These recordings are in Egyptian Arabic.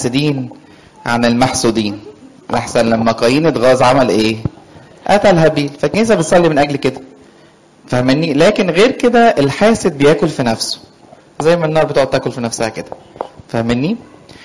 الحاسدين عن المحسودين لحسن لما قايين اتغاظ عمل ايه قتل هابيل فالكنيسه بتصلي من اجل كده فاهمني لكن غير كده الحاسد بياكل في نفسه زي ما النار بتقعد تاكل في نفسها كده فاهمني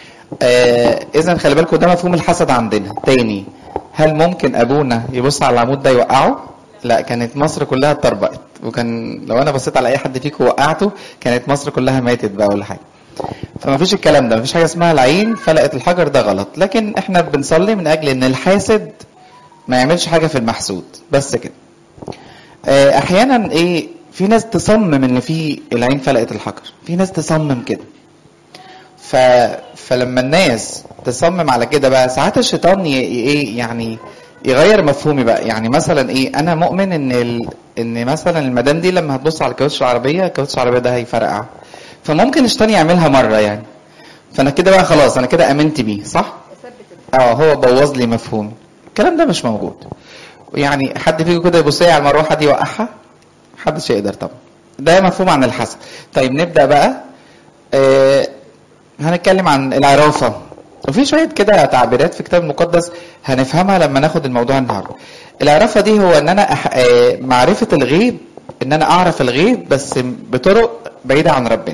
آه اذا خلي بالكم ده مفهوم الحسد عندنا تاني هل ممكن ابونا يبص على العمود ده يوقعه لا كانت مصر كلها اتطربقت وكان لو انا بصيت على اي حد فيكم وقعته كانت مصر كلها ماتت بقى ولا حاجه فما فيش الكلام ده ما فيش حاجه اسمها العين فلقت الحجر ده غلط لكن احنا بنصلي من اجل ان الحاسد ما يعملش حاجه في المحسود بس كده آه، احيانا ايه في ناس تصمم ان في العين فلقت الحجر في ناس تصمم كده ف... فلما الناس تصمم على كده بقى ساعات الشيطان ي... ايه يعني يغير مفهومي بقى يعني مثلا ايه انا مؤمن ان ال... ان مثلا المدام دي لما هتبص على الكاوتش العربيه الكاوتش العربيه ده هيفرقع فممكن الشيطان يعملها مره يعني فانا كده بقى خلاص انا كده امنت بيه صح اه هو بوظ لي مفهومي الكلام ده مش موجود يعني حد فيكم كده يبص لي على المروحه دي يوقعها محدش يقدر طبعا ده مفهوم عن الحسد طيب نبدا بقى آه هنتكلم عن العرافه وفي شويه كده تعبيرات في الكتاب المقدس هنفهمها لما ناخد الموضوع النهارده العرافه دي هو ان انا أح... آه معرفه الغيب ان انا اعرف الغيب بس بطرق بعيده عن ربنا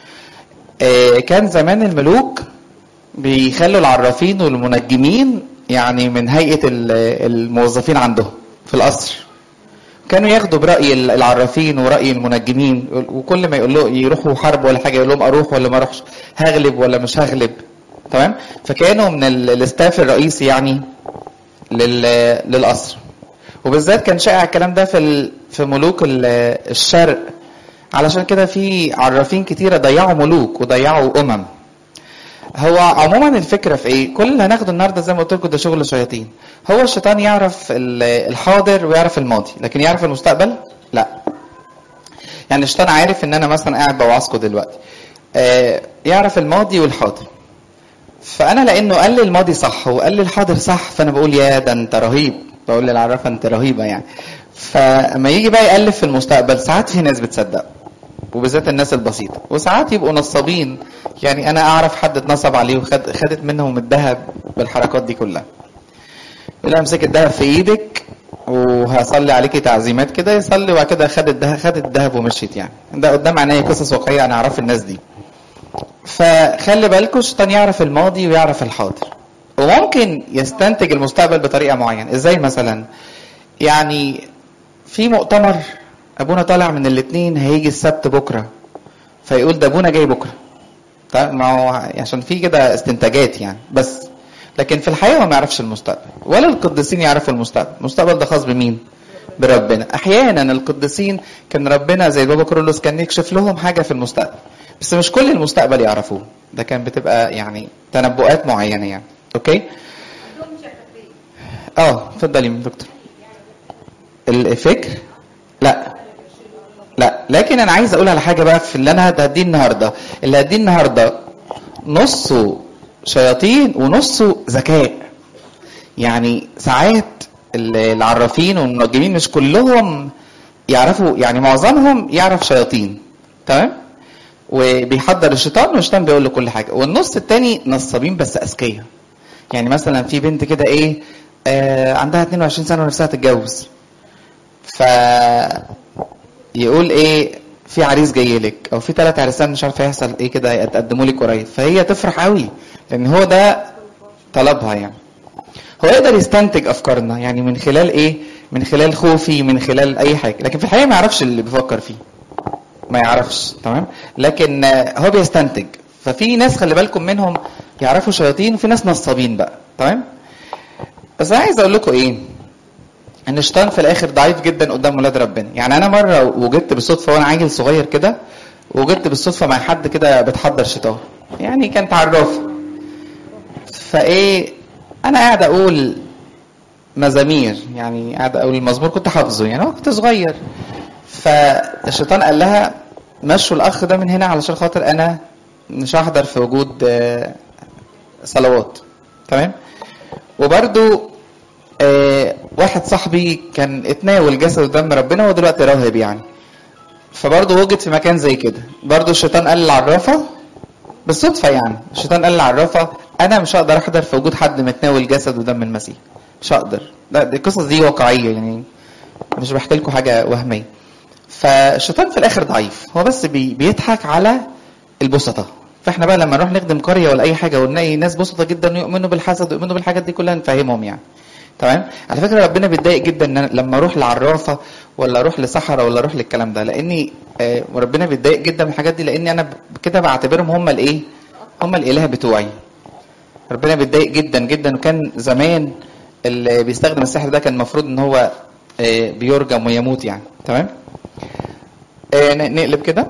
آه كان زمان الملوك بيخلوا العرافين والمنجمين يعني من هيئه الموظفين عندهم في القصر كانوا ياخدوا براي العرافين وراي المنجمين وكل ما يقول له يروحوا حرب ولا حاجه يقول لهم اروح ولا ما اروحش هغلب ولا مش هغلب تمام فكانوا من الاستاف الرئيسي يعني للقصر وبالذات كان شائع الكلام ده في في ملوك الشرق علشان كده في عرافين كتيره ضيعوا ملوك وضيعوا امم هو عموما الفكره في ايه؟ كل اللي هناخده النهارده زي ما قلت لكم ده شغل شياطين. هو الشيطان يعرف الحاضر ويعرف الماضي، لكن يعرف المستقبل؟ لا. يعني الشيطان عارف ان انا مثلا قاعد بوعظكم دلوقتي. آه يعرف الماضي والحاضر. فانا لانه قال لي الماضي صح وقال لي الحاضر صح فانا بقول يا ده انت رهيب. بقول للعرافه انت رهيبه يعني. فلما يجي بقى يالف في المستقبل ساعات في ناس بتصدق. وبالذات الناس البسيطة وساعات يبقوا نصابين يعني أنا أعرف حد اتنصب عليه وخدت منهم الذهب بالحركات دي كلها يقول لها امسك الذهب في إيدك وهصلي عليكي تعزيمات كده يصلي وبعد كده خد الذهب خد الذهب ومشيت يعني ده قدام عينيا قصص واقعية أنا أعرف الناس دي فخلي بالكم الشيطان يعرف الماضي ويعرف الحاضر وممكن يستنتج المستقبل بطريقة معينة ازاي مثلا يعني في مؤتمر ابونا طالع من الاثنين هيجي السبت بكره فيقول ده ابونا جاي بكره طيب ما هو عشان في كده استنتاجات يعني بس لكن في الحقيقه هو ما يعرفش المستقبل ولا القديسين يعرفوا المستقبل المستقبل ده خاص بمين بربنا احيانا القديسين كان ربنا زي بابا كرولوس كان يكشف لهم حاجه في المستقبل بس مش كل المستقبل يعرفوه ده كان بتبقى يعني تنبؤات معينه يعني اوكي اه اتفضلي من دكتور الفكر لا لا لكن انا عايز اقول على حاجه بقى في اللي انا هديه النهارده اللي هديه النهارده نصه شياطين ونصه ذكاء يعني ساعات العرافين والمنجمين مش كلهم يعرفوا يعني معظمهم يعرف شياطين تمام وبيحضر الشيطان والشيطان بيقول له كل حاجه والنص التاني نصابين بس اذكياء يعني مثلا في بنت كده ايه آه عندها 22 سنه ونفسها تتجوز ف يقول ايه في عريس جاي لك او في ثلاث عرسان مش عارف هيحصل ايه كده هيتقدموا لك قريب فهي تفرح قوي لان هو ده طلبها يعني هو يقدر يستنتج افكارنا يعني من خلال ايه من خلال خوفي من خلال اي حاجه لكن في الحقيقه ما يعرفش اللي بيفكر فيه ما يعرفش تمام لكن هو بيستنتج ففي ناس خلي بالكم منهم يعرفوا شياطين وفي ناس نصابين بقى تمام بس انا عايز اقول لكم ايه ان الشيطان في الاخر ضعيف جدا قدام ولاد ربنا يعني انا مره وجدت بالصدفه وانا عيل صغير كده وجدت بالصدفه مع حد كده بتحضر شيطان يعني كانت عرافه فايه انا قاعد اقول مزامير يعني قاعد اقول المزمور كنت حافظه يعني انا كنت صغير فالشيطان قال لها مشوا الاخ ده من هنا علشان خاطر انا مش هحضر في وجود صلوات تمام وبرده آه واحد صاحبي كان اتناول جسد ودم ربنا وهو دلوقتي راهب يعني فبرضه وجد في مكان زي كده برضه الشيطان قال للعرافه بالصدفه يعني الشيطان قال للعرافه انا مش هقدر احضر في وجود حد متناول جسد ودم المسيح مش هقدر لا دي القصص دي واقعيه يعني مش بحكي لكم حاجه وهميه فالشيطان في الاخر ضعيف هو بس بي بيضحك على البسطه فاحنا بقى لما نروح نخدم قريه ولا اي حاجه ونلاقي ناس بسطه جدا يؤمنوا بالحسد ويؤمنوا بالحاجات دي كلها نفهمهم يعني تمام على فكره ربنا بيتضايق جدا ان أنا لما اروح لعرافه ولا اروح لصحراء ولا اروح للكلام ده لاني آه وربنا بيتضايق جدا من الحاجات دي لاني انا ب- كده بعتبرهم هم الايه هم الاله بتوعي ربنا بيتضايق جدا جدا وكان زمان اللي بيستخدم السحر ده كان المفروض ان هو آه، بيرجم ويموت يعني تمام آه، ن- نقلب كده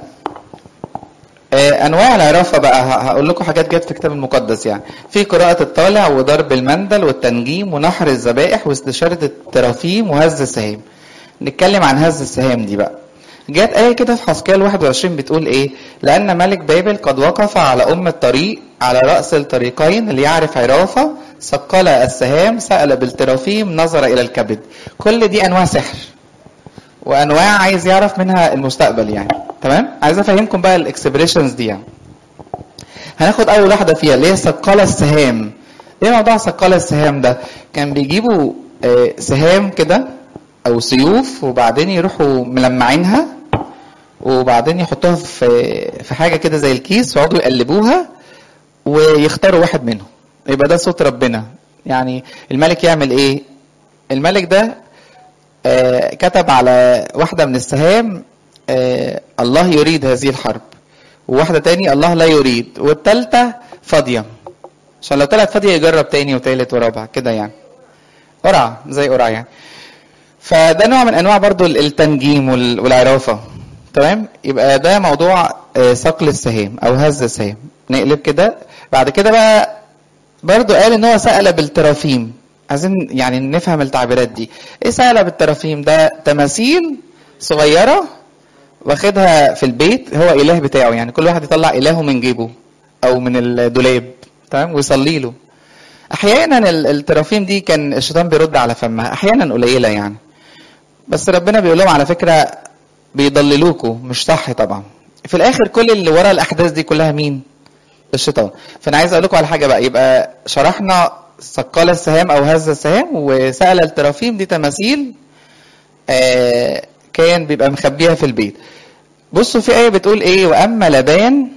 آه، انواع العرافه بقى ه- هقول لكم حاجات جت في الكتاب المقدس يعني في قراءه الطالع وضرب المندل والتنجيم ونحر الذبائح واستشاره الترافيم وهز السهام نتكلم عن هز السهام دي بقى جت آية كده في حسكال 21 بتقول إيه؟ لأن ملك بابل قد وقف على أم الطريق على رأس الطريقين ليعرف عرافة ثقل السهام سأل بالترافيم نظر إلى الكبد كل دي أنواع سحر وأنواع عايز يعرف منها المستقبل يعني تمام؟ عايز أفهمكم بقى الإكسبريشنز دي يعني هناخد أول واحدة فيها اللي هي ثقل السهام إيه موضوع ثقل السهام ده؟ كان بيجيبوا آه، سهام كده او سيوف وبعدين يروحوا ملمعينها وبعدين يحطوها في في حاجه كده زي الكيس ويقعدوا يقلبوها ويختاروا واحد منهم يبقى ده صوت ربنا يعني الملك يعمل ايه الملك ده آه كتب على واحده من السهام آه الله يريد هذه الحرب وواحده تاني الله لا يريد والتالتة فاضيه عشان لو طلعت فاضيه يجرب تاني وتالت ورابع كده يعني قرعه زي قرعه يعني فده نوع من انواع برضو ال- التنجيم وال- والعرافه تمام يبقى ده موضوع آه، صقل السهام او هز السهام نقلب كده بعد كده بقى برضو قال ان هو سأل بالترافيم عايزين يعني نفهم التعبيرات دي ايه سأل بالترافيم ده تماثيل صغيره واخدها في البيت هو اله بتاعه يعني كل واحد يطلع الهه من جيبه او من الدولاب تمام ويصلي له احيانا ال- الترافيم دي كان الشيطان بيرد على فمها احيانا قليله يعني بس ربنا بيقول لهم على فكره بيضللوكوا مش صح طبعا في الاخر كل اللي ورا الاحداث دي كلها مين الشيطان فانا عايز اقول لكم على حاجه بقى يبقى شرحنا ثقال السهام او هز السهام وسأل الترافيم دي تماثيل آه كان بيبقى مخبيها في البيت بصوا في آية بتقول إيه وأما لبان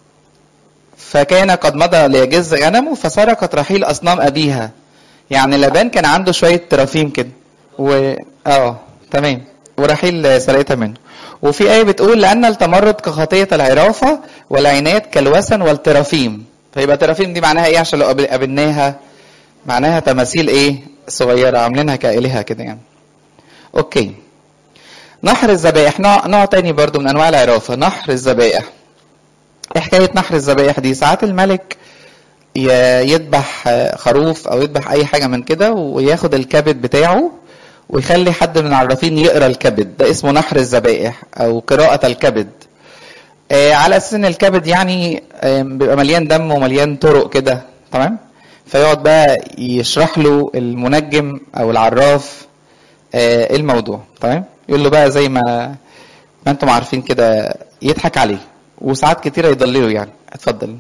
فكان قد مضى ليجز غنمه فسرقت رحيل أصنام أبيها يعني لبان كان عنده شوية ترافيم كده و اه تمام ورحيل سرقتها منه وفي آية بتقول لأن التمرد كخطية العرافة والعناد كالوثن والترافيم فيبقى ترافيم دي معناها إيه عشان لو قابل- قابلناها معناها تماثيل إيه صغيرة عاملينها كآلهة كده يعني أوكي نحر الذبائح نوع, نوع تاني برضو من أنواع العرافة نحر الذبائح إيه حكاية نحر الذبائح دي ساعات الملك ي- يذبح آه، خروف او يذبح اي حاجه من كده وياخد الكبد بتاعه ويخلي حد من العرافين يقرا الكبد ده اسمه نحر الذبائح او قراءه الكبد آه، على اساس ان الكبد يعني آه، بيبقى مليان دم ومليان طرق كده تمام فيقعد بقى يشرح له المنجم او العراف آه، ايه الموضوع تمام يقول له بقى زي ما ما انتم عارفين كده يضحك عليه وساعات كتيره يضلله يعني اتفضل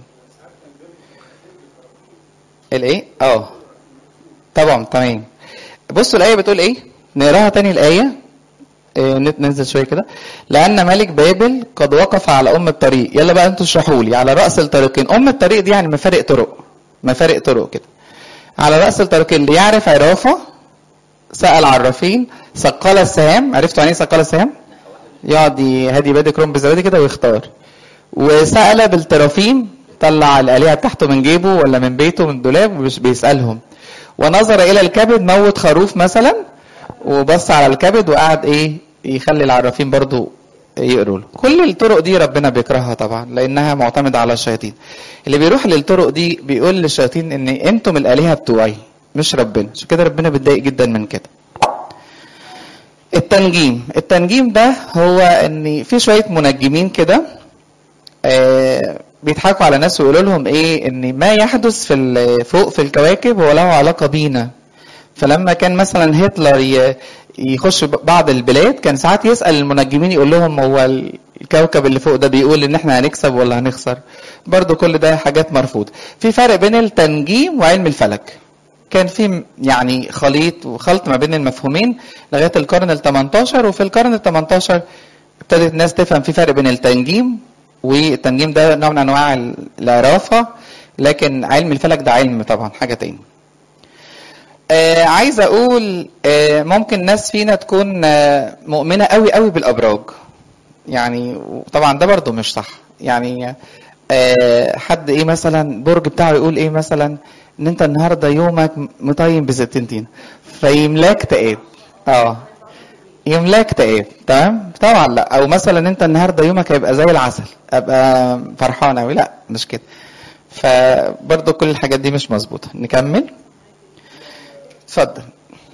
الايه اه طبعا تمام بصوا الايه بتقول ايه نقراها تاني الايه إيه نت- ننزل شويه كده لان ملك بابل قد وقف على ام الطريق يلا بقى انتوا اشرحوا لي على راس الطريقين ام الطريق دي يعني مفارق طرق مفارق طرق كده على راس الطريقين اللي يعرف عرافه سال عرافين ثقل السهام عرفتوا يعني ايه ثقل السهام يقعد يهدي بادي كروم بزبادي كده ويختار وسأل بالترافيم طلع الآلهة بتاعته من جيبه ولا من بيته من الدولاب ومش بيسألهم ونظر إلى الكبد موت خروف مثلا وبص على الكبد وقعد إيه يخلي العرافين برضو يقروا له كل الطرق دي ربنا بيكرهها طبعا لأنها معتمدة على الشياطين اللي بيروح للطرق دي بيقول للشياطين إن أنتم الآلهة بتوعي مش ربنا عشان كده ربنا بيتضايق جدا من كده التنجيم التنجيم ده هو ان في شويه منجمين كده آه، بيضحكوا على ناس ويقولوا لهم ايه ان ما يحدث في ال- فوق في الكواكب هو له علاقه بينا فلما كان مثلا هتلر ي- يخش بعض البلاد كان ساعات يسال المنجمين يقول لهم هو الكوكب اللي فوق ده بيقول ان احنا هنكسب ولا هنخسر برضو كل ده حاجات مرفوضه في فرق بين التنجيم وعلم الفلك كان في يعني خليط وخلط ما بين المفهومين لغايه القرن ال 18 وفي القرن ال 18 ابتدت الناس تفهم في فرق بين التنجيم والتنجيم ده نوع من انواع العرافه لكن علم الفلك ده علم طبعا حاجه تاني آه عايز اقول آه ممكن ناس فينا تكون آه مؤمنه قوي قوي بالابراج يعني طبعا ده برضو مش صح يعني آه حد ايه مثلا برج بتاعه يقول ايه مثلا ان انت النهارده يومك مطين بستين فيملاك تقاب اه يملاك تقاب تمام طبعا لا او مثلا انت النهارده يومك هيبقى زي العسل ابقى فرحان قوي لا مش كده فبرضه كل الحاجات دي مش مظبوطه نكمل اتفضل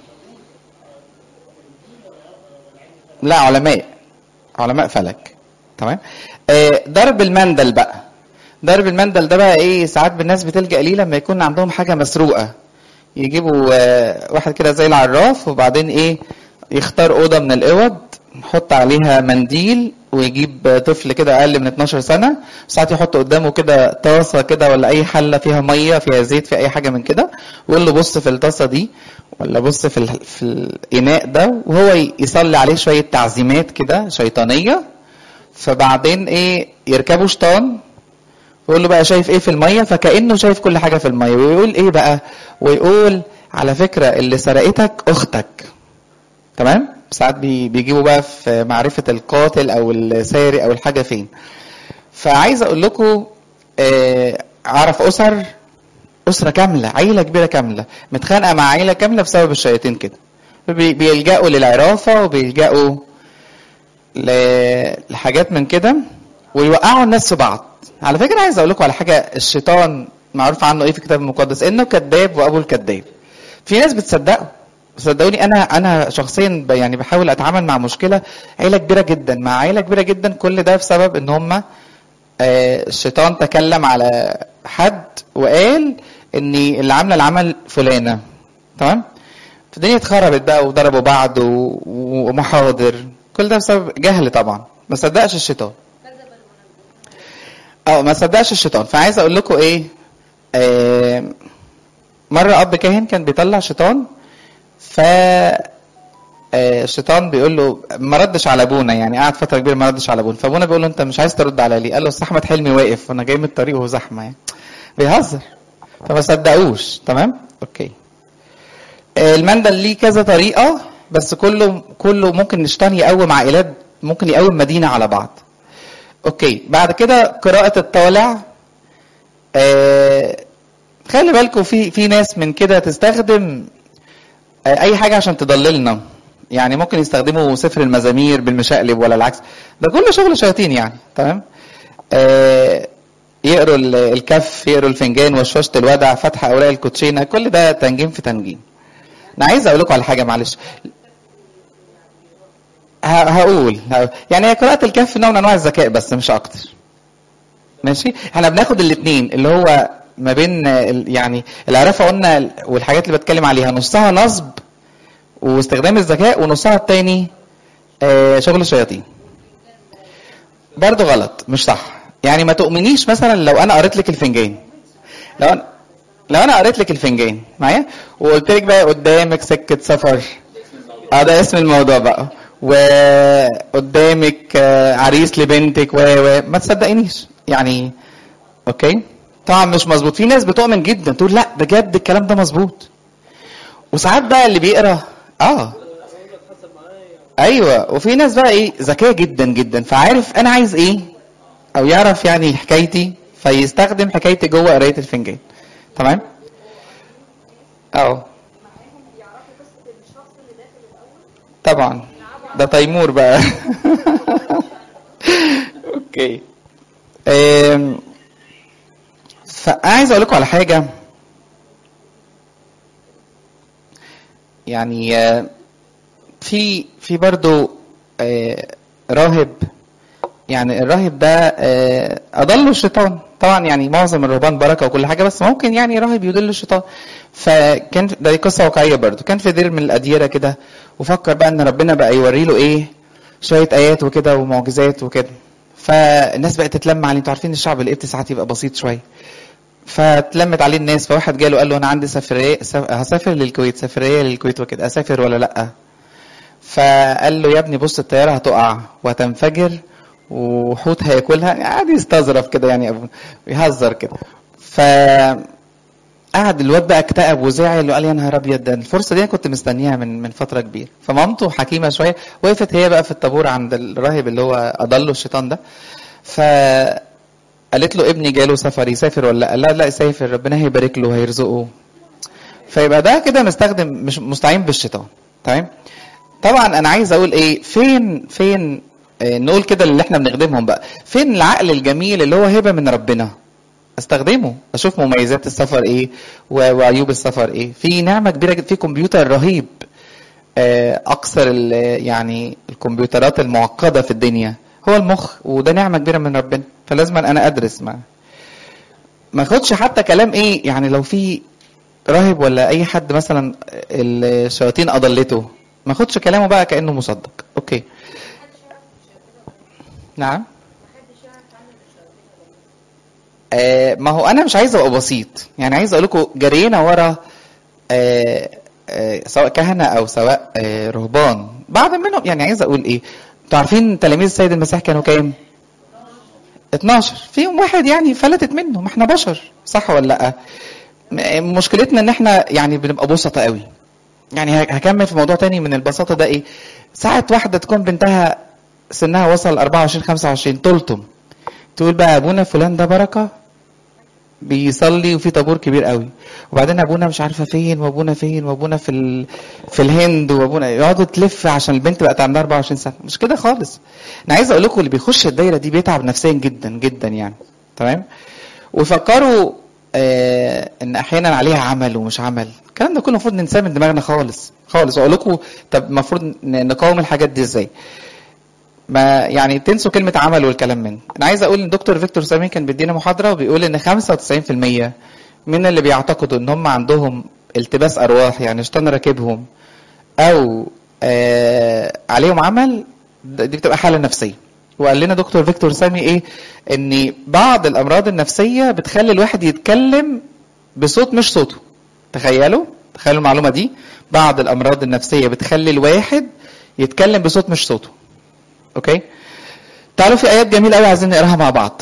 لا علماء علماء فلك تمام آه ضرب المندل بقى ضرب المندل ده بقى ايه ساعات الناس بتلجا ليه لما يكون عندهم حاجه مسروقه يجيبوا آه واحد كده زي العراف وبعدين ايه يختار اوضه من الاوض يحط عليها منديل ويجيب طفل كده اقل من 12 سنه ساعات يحط قدامه كده طاسه كده ولا اي حله فيها ميه فيها زيت في اي حاجه من كده ويقول له بص في الطاسه دي ولا بص في في الاناء ده وهو يصلي عليه شويه تعزيمات كده شيطانيه فبعدين ايه يركبوا شيطان ويقول له بقى شايف ايه في الميه فكانه شايف كل حاجه في الميه ويقول ايه بقى ويقول على فكره اللي سرقتك اختك تمام ساعات بيجيبوا بقى في معرفة القاتل أو السارق أو الحاجة فين فعايز أقول لكم آه أعرف أسر أسرة كاملة عيلة كبيرة كاملة متخانقة مع عيلة كاملة بسبب الشياطين كده بيلجأوا للعرافة وبيلجأوا لحاجات من كده ويوقعوا الناس في بعض على فكرة عايز أقول لكم على حاجة الشيطان معروف عنه إيه في الكتاب المقدس إنه كذاب وأبو الكذاب في ناس بتصدقه صدقوني انا انا شخصيا يعني بحاول اتعامل مع مشكله عيله كبيره جدا مع عيله كبيره جدا كل ده بسبب ان هم الشيطان تكلم على حد وقال ان اللي عامله العمل فلانه تمام فالدنيا اتخربت بقى وضربوا بعض ومحاضر كل ده بسبب جهل طبعا ما صدقش الشيطان اه ما صدقش الشيطان فعايز اقول لكم ايه آه مره اب كاهن كان بيطلع شيطان ف الشيطان بيقول له ما ردش على ابونا يعني قعد فتره كبيره ما ردش على ابونا فابونا بيقول له انت مش عايز ترد على ليه قال له احمد حلمي واقف وانا جاي من الطريق وهو زحمه يعني بيهزر فما صدقوش تمام اوكي المندل ليه كذا طريقه بس كله كله ممكن الشيطان يقوم عائلات ممكن يقوم مدينه على بعض اوكي بعد كده قراءه الطالع آه خلي بالكم في في ناس من كده تستخدم اي حاجه عشان تضللنا يعني ممكن يستخدموا سفر المزامير بالمشقلب ولا العكس ده كله شغل شياطين يعني تمام آه يقروا الكف يقروا الفنجان وشوشه الودع فتح اوراق الكوتشينه كل ده تنجيم في تنجيم انا عايز اقول لكم على حاجه معلش هقول يعني هي قراءه الكف نوع من انواع الذكاء بس مش اكتر ماشي احنا بناخد الاثنين اللي هو ما بين يعني العرافه قلنا والحاجات اللي بتكلم عليها نصها نصب واستخدام الذكاء ونصها التاني آه شغل الشياطين برضه غلط مش صح يعني ما تؤمنيش مثلا لو انا قريت لك الفنجان لو انا لو انا قريت لك الفنجان معايا وقلت لك بقى قدامك سكه سفر اه ده اسم الموضوع بقى وقدامك آه عريس لبنتك و و ما تصدقينيش يعني اوكي طبعا مش مظبوط في ناس بتؤمن جدا تقول لا بجد الكلام ده مظبوط وساعات بقى اللي بيقرا اه ايوه وفي ناس بقى ايه ذكيه جدا جدا فعارف انا عايز ايه او يعرف يعني حكايتي فيستخدم حكايتي جوه قرايه الفنجان تمام اه طبعا ده تيمور بقى اوكي فعايز اقول لكم على حاجه يعني في في برضو راهب يعني الراهب ده آه، اضله الشيطان طبعا يعني معظم الرهبان بركه وكل حاجه بس ممكن يعني راهب يضل الشيطان فكان ده قصه واقعيه برضو كان في دير من الاديره كده وفكر بقى ان ربنا بقى يوري له ايه شويه ايات وكده ومعجزات وكده فالناس بقت تتلم عليه انتوا عارفين الشعب القبطي ساعات يبقى بسيط شويه فاتلمت عليه الناس فواحد جاله قال له انا عندي سفريه سف- هسافر للكويت سفريه للكويت وكده اسافر ولا لا فقال له يا ابني بص الطياره هتقع وهتنفجر وحوت هياكلها قعد يستظرف كده يعني ابو يهزر كده ف قعد الواد بقى اكتئب وزعل وقال يا نهار ابيض ده الفرصه دي انا كنت مستنيها من من فتره كبيره فمامته حكيمه شويه وقفت هي بقى في الطابور عند الراهب اللي هو اضله الشيطان ده ف قالت له ابني جاله سفر يسافر ولا لا قال لا لا يسافر ربنا هيبارك له هيرزقه فيبقى ده كده مستخدم مش مستعين بالشيطان تمام طبعا انا عايز اقول ايه فين فين آه، نقول كده اللي احنا بنخدمهم بقى فين العقل الجميل اللي هو هبه من ربنا استخدمه اشوف مميزات السفر ايه و- وعيوب السفر ايه في نعمه كبيره جدا في كمبيوتر رهيب آه، اكثر ال- يعني الكمبيوترات المعقده في الدنيا هو المخ وده نعمه كبيره من ربنا فلازم انا ادرس ما ما اخدش حتى كلام ايه يعني لو في راهب ولا اي حد مثلا الشياطين اضلته ما اخدش كلامه بقى كانه مصدق اوكي نعم آه ما هو انا مش عايز ابقى بسيط يعني عايز اقول لكم جرينا ورا آه آه سواء كهنه او سواء آه رهبان بعض منهم يعني عايز اقول ايه انتوا عارفين تلاميذ السيد المسيح كانوا كام 12 فيهم واحد يعني فلتت منه ما احنا بشر صح ولا لا م- مشكلتنا ان احنا يعني بنبقى بسطة قوي يعني ه- هكمل في موضوع تاني من البساطة ده ايه ساعة واحدة تكون بنتها سنها وصل 24 25 تلتم تقول بقى ابونا فلان ده بركة بيصلي وفي طابور كبير قوي وبعدين ابونا مش عارفه فين وابونا فين وابونا في ال... في الهند وابونا يقعدوا تلف عشان البنت بقت عندها 24 سنه مش كده خالص انا عايز اقول لكم اللي بيخش الدايره دي بيتعب نفسيا جدا جدا يعني تمام ويفكروا آه ان احيانا عليها عمل ومش عمل الكلام ده كله المفروض ننساه من دماغنا خالص خالص واقول لكم طب المفروض ن- نقاوم الحاجات دي ازاي ما يعني تنسوا كلمة عمل والكلام من أنا عايز أقول إن دكتور فيكتور سامي كان بيدينا محاضرة وبيقول إن 95% من اللي بيعتقدوا إن هم عندهم التباس أرواح يعني شيطان راكبهم أو آه عليهم عمل ده- دي بتبقى حالة نفسية وقال لنا دكتور فيكتور سامي إيه إن بعض الأمراض النفسية بتخلي الواحد يتكلم بصوت مش صوته تخيلوا تخيلوا المعلومة دي بعض الأمراض النفسية بتخلي الواحد يتكلم بصوت مش صوته اوكي تعالوا في ايات جميله قوي عايزين نقراها مع بعض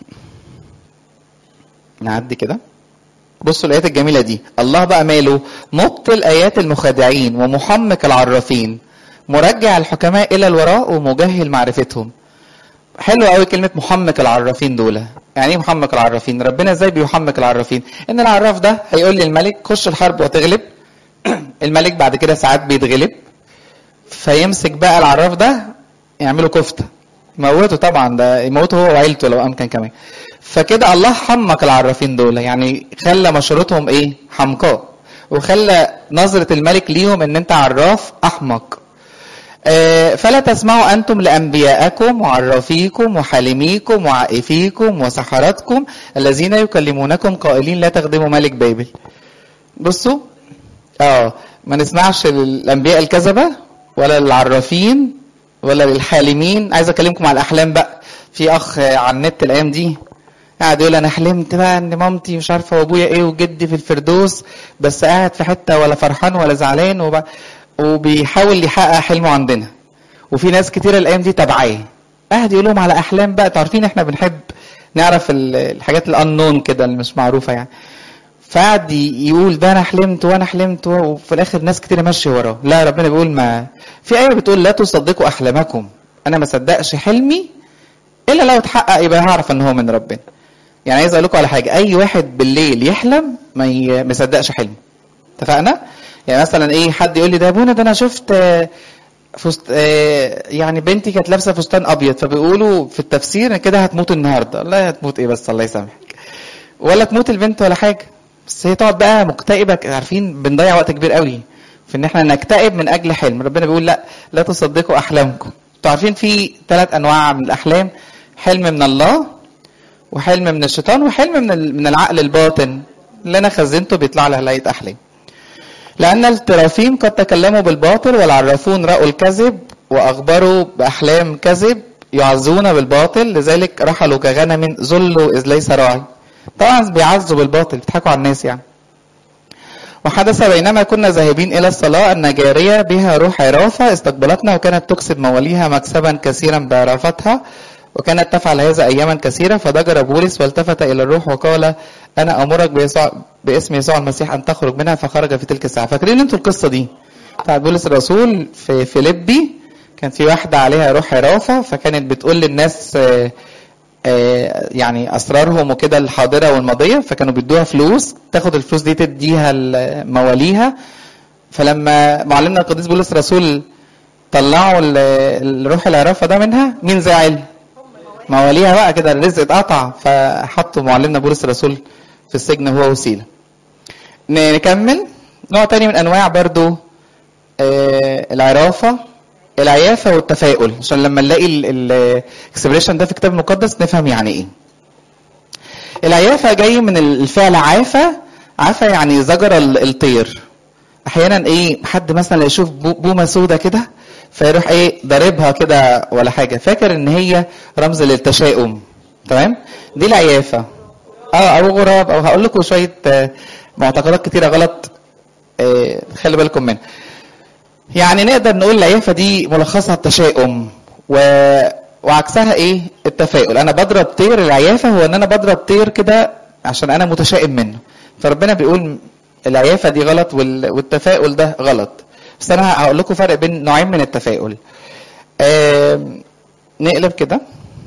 نعدي كده بصوا الايات الجميله دي الله بقى ماله مبطل ايات المخادعين ومحمق العرافين مرجع الحكماء الى الوراء ومجهل معرفتهم حلو قوي كلمه محمق العرافين دول يعني ايه محمق العرافين ربنا ازاي بيحمق العرافين ان العراف ده هيقول للملك خش الحرب وتغلب الملك بعد كده ساعات بيتغلب فيمسك بقى العراف ده يعملوا كفته يموته طبعا ده يموته هو وعيلته لو امكن كمان فكده الله حمق العرافين دول يعني خلى مشورتهم ايه حمقاء وخلى نظرة الملك ليهم ان انت عراف احمق آه، فلا تسمعوا انتم لانبياءكم وعرافيكم وحالميكم وعائفيكم وسحرتكم الذين يكلمونكم قائلين لا تخدموا ملك بابل بصوا اه ما نسمعش للانبياء الكذبه ولا للعرافين ولا للحالمين عايز اكلمكم على الاحلام بقى في اخ على النت الايام دي قاعد يقول انا حلمت بقى ان مامتي مش عارفه وابويا ايه وجدي في الفردوس بس قاعد في حته ولا فرحان ولا زعلان وب... وبيحاول يحقق حلمه عندنا وفي ناس كتيره الايام دي تبعاه قاعد يقول لهم على احلام بقى انتوا عارفين احنا بنحب نعرف ال- الحاجات الانون كده اللي مش معروفه يعني فقعد ي- يقول ده انا حلمت وانا حلمت و- وفي الاخر ناس كتير ماشيه وراه لا ربنا بيقول ما في ايه بتقول لا تصدقوا احلامكم انا ما صدقش حلمي الا لو اتحقق يبقى هعرف ان هو من ربنا يعني عايز اقول لكم على حاجه اي واحد بالليل يحلم ما ي- ما يصدقش حلمه اتفقنا يعني مثلا ايه حد يقول لي ده يا ابونا ده انا شفت آه، فست... آه، يعني بنتي كانت لابسه فستان ابيض فبيقولوا في التفسير ان كده هتموت النهارده لا هتموت ايه بس الله يسامحك ولا تموت البنت ولا حاجه بس هي تقعد بقى مكتئبه عارفين بنضيع وقت كبير قوي في ان احنا نكتئب من اجل حلم ربنا بيقول لا لا تصدقوا احلامكم انتوا انتوا عارفين في ثلاث انواع من الاحلام حلم من الله وحلم من الشيطان وحلم من ال- من العقل الباطن اللي انا خزنته بيطلع لي هلاقي احلام لأن الترافيم قد تكلموا بالباطل والعرافون رأوا الكذب وأخبروا بأحلام كذب يعزون بالباطل لذلك رحلوا كغنم ذلوا إذ ليس راعي طبعا بيعزوا بالباطل بيضحكوا على الناس يعني وحدث بينما كنا ذاهبين إلى الصلاة أن جارية بها روح عرافة استقبلتنا وكانت تكسب مواليها مكسبا كثيرا بعرافتها وكانت تفعل هذا أياما كثيرة فضجر بولس والتفت إلى الروح وقال أنا أمرك بيسوع باسم يسوع المسيح أن تخرج منها فخرج في تلك الساعة فاكرين أنتوا القصة دي بتاعت بولس الرسول في فيليبي كان في واحدة عليها روح عرافة فكانت بتقول للناس آه، آه، يعني اسرارهم وكده الحاضره والماضيه فكانوا بيدوها فلوس تاخد الفلوس دي تديها لمواليها فلما معلمنا القديس بولس الرسول طلعوا ال- الروح العرافه ده منها مين زعل؟ مواليها بقى كده الرزق اتقطع فحطوا معلمنا بولس الرسول في السجن هو وسيله. ن- نكمل نوع تاني من انواع برضو آه، العرافه العيافه والتفاؤل عشان لما نلاقي الاكسبريشن ده في الكتاب المقدس نفهم يعني ايه. العيافه جاي من الفعل عافى عافى يعني زجر ال- الطير. احيانا ايه حد مثلا يشوف بو- بومه سودة كده فيروح ايه ضاربها كده ولا حاجه فاكر ان هي رمز للتشاؤم تمام دي العيافه اه او غراب او هقول لكم شويه آه، معتقدات كتيره غلط آه، خلي بالكم منها يعني نقدر نقول العيافه دي ملخصها التشاؤم و... وعكسها ايه التفاؤل انا بضرب طير العيافه هو ان انا بضرب طير كده عشان انا متشائم منه فربنا بيقول العيافه دي غلط وال... والتفاؤل ده غلط بس انا هقول لكم فرق بين نوعين من التفاؤل آم، نقلب كده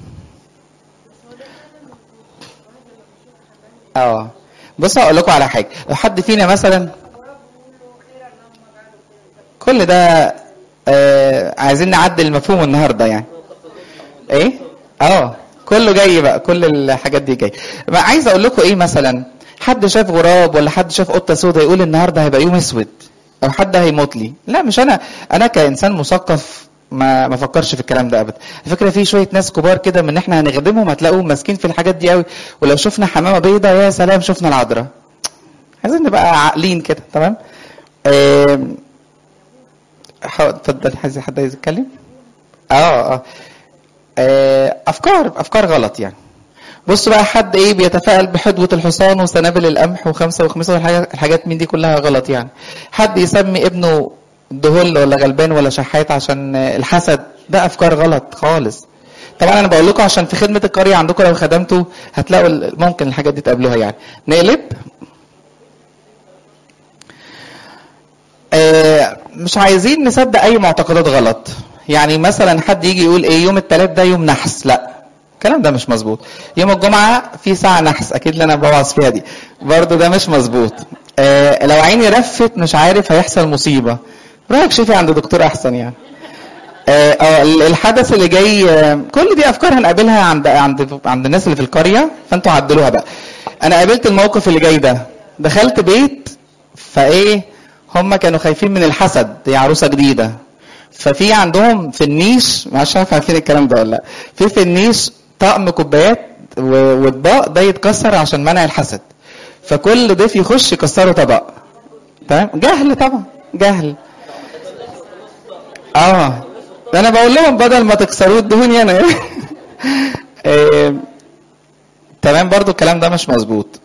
اه بصوا هقول لكم على حاجه لو حد فينا مثلا كل ده آه عايزين نعدل المفهوم النهارده يعني ايه اه كله جاي بقى كل الحاجات دي جاي ما عايز اقول لكم ايه مثلا حد شاف غراب ولا حد شاف قطه سوداء يقول النهارده هيبقى يوم اسود او حد هيموت لي لا مش انا انا كانسان مثقف ما ما فكرش في الكلام ده ابدا الفكره في شويه ناس كبار كده من احنا هنخدمهم هتلاقوهم ماسكين في الحاجات دي قوي ولو شفنا حمامه بيضاء يا سلام شفنا العذراء عايزين نبقى عاقلين كده تمام آم، حاول- اتفضل عايز حد عايز يتكلم اه اه آه، افكار افكار غلط يعني بص بقى حد ايه بيتفائل بحدوة الحصان وسنابل القمح وخمسة وخمسة والحاجات الحاجات من دي كلها غلط يعني حد يسمي ابنه دهل ولا غلبان ولا شحات عشان آه، الحسد ده افكار غلط خالص طبعا انا بقول لكم عشان في خدمه القريه عندكم لو خدمتوا هتلاقوا ال- ممكن الحاجات دي تقابلوها يعني نقلب آه، مش عايزين نصدق اي معتقدات غلط يعني مثلا حد يجي يقول ايه يوم الثلاث ده يوم نحس لا الكلام ده مش مظبوط يوم الجمعه في ساعه نحس اكيد اللي انا بوعظ فيها دي برضه ده مش مظبوط آه، لو عيني رفت مش عارف هيحصل مصيبه رايك شوفي عند دكتور احسن يعني آه، آه، الحدث اللي جاي آه، كل دي افكار هنقابلها عند عند عند الناس اللي في القريه فانتوا عدلوها بقى انا قابلت الموقف اللي جاي ده دخلت بيت فايه هم كانوا خايفين من الحسد هي عروسه جديده ففي عندهم في النيش مش عارف عارفين الكلام ده ولا لا في في النيش طقم كوبايات و- واطباق ده يتكسر عشان منع الحسد فكل ضيف يخش يكسروا طبق تمام جهل طبعا جهل اه ده انا بقول لهم بدل ما تكسروه ادوني انا آه، تمام برضو الكلام ده مش مظبوط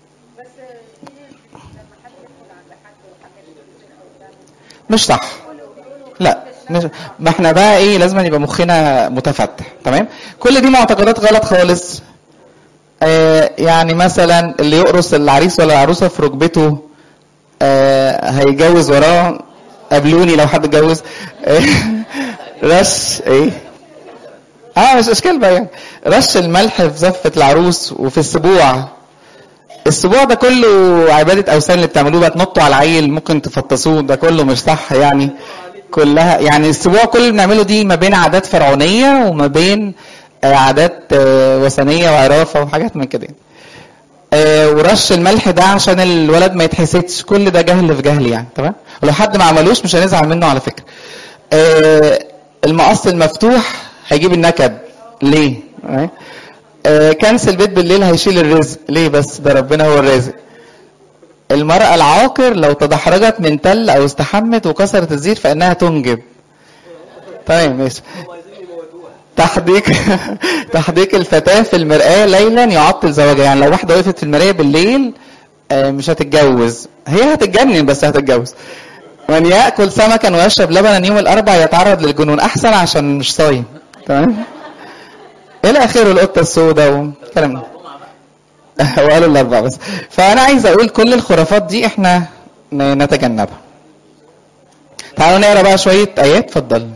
مش صح لا مش ما احنا بقى ايه لازم يبقى مخنا متفتح تمام كل دي معتقدات غلط خالص آه يعني مثلا اللي يقرص العريس ولا العروسه في ركبته آه هيجوز وراه قابلوني لو حد اتجوز آه، رش ايه اه مش اشكال بقى يعني رش الملح في زفه العروس وفي السبوع السبوع ده كله عبادة أوثان اللي بتعملوه بقى تنطوا على العيل ممكن تفطسوه ده كله مش صح يعني كلها يعني السبوع كل اللي بنعمله دي ما بين عادات فرعونية وما بين آه، عادات آه، وثنية وعرافة وحاجات من كده آه، ورش الملح ده عشان الولد ما يتحسدش كل ده جهل في جهل يعني تمام ولو حد ما عملوش مش هنزعل منه على فكرة آه، المقص المفتوح هيجيب النكد ليه آه كنس البيت بالليل هيشيل الرزق ليه بس ده ربنا هو الرازق المرأة العاقر لو تدحرجت من تل أو استحمت وكسرت الزير فإنها تنجب طيب ماشي تحديق تحديق الفتاة في المرآة ليلا يعطل زواجها يعني لو واحدة وقفت في المراية بالليل مش هتتجوز هي هتتجنن بس هتتجوز من يأكل سمكا ويشرب لبنا يوم الأربع يتعرض للجنون أحسن عشان مش صايم تمام إلى آخره القطة السوداء وكلام وقالوا الأربع بس فأنا عايز أقول كل الخرافات دي إحنا نتجنبها تعالوا نقرا بقى شوية آيات اتفضل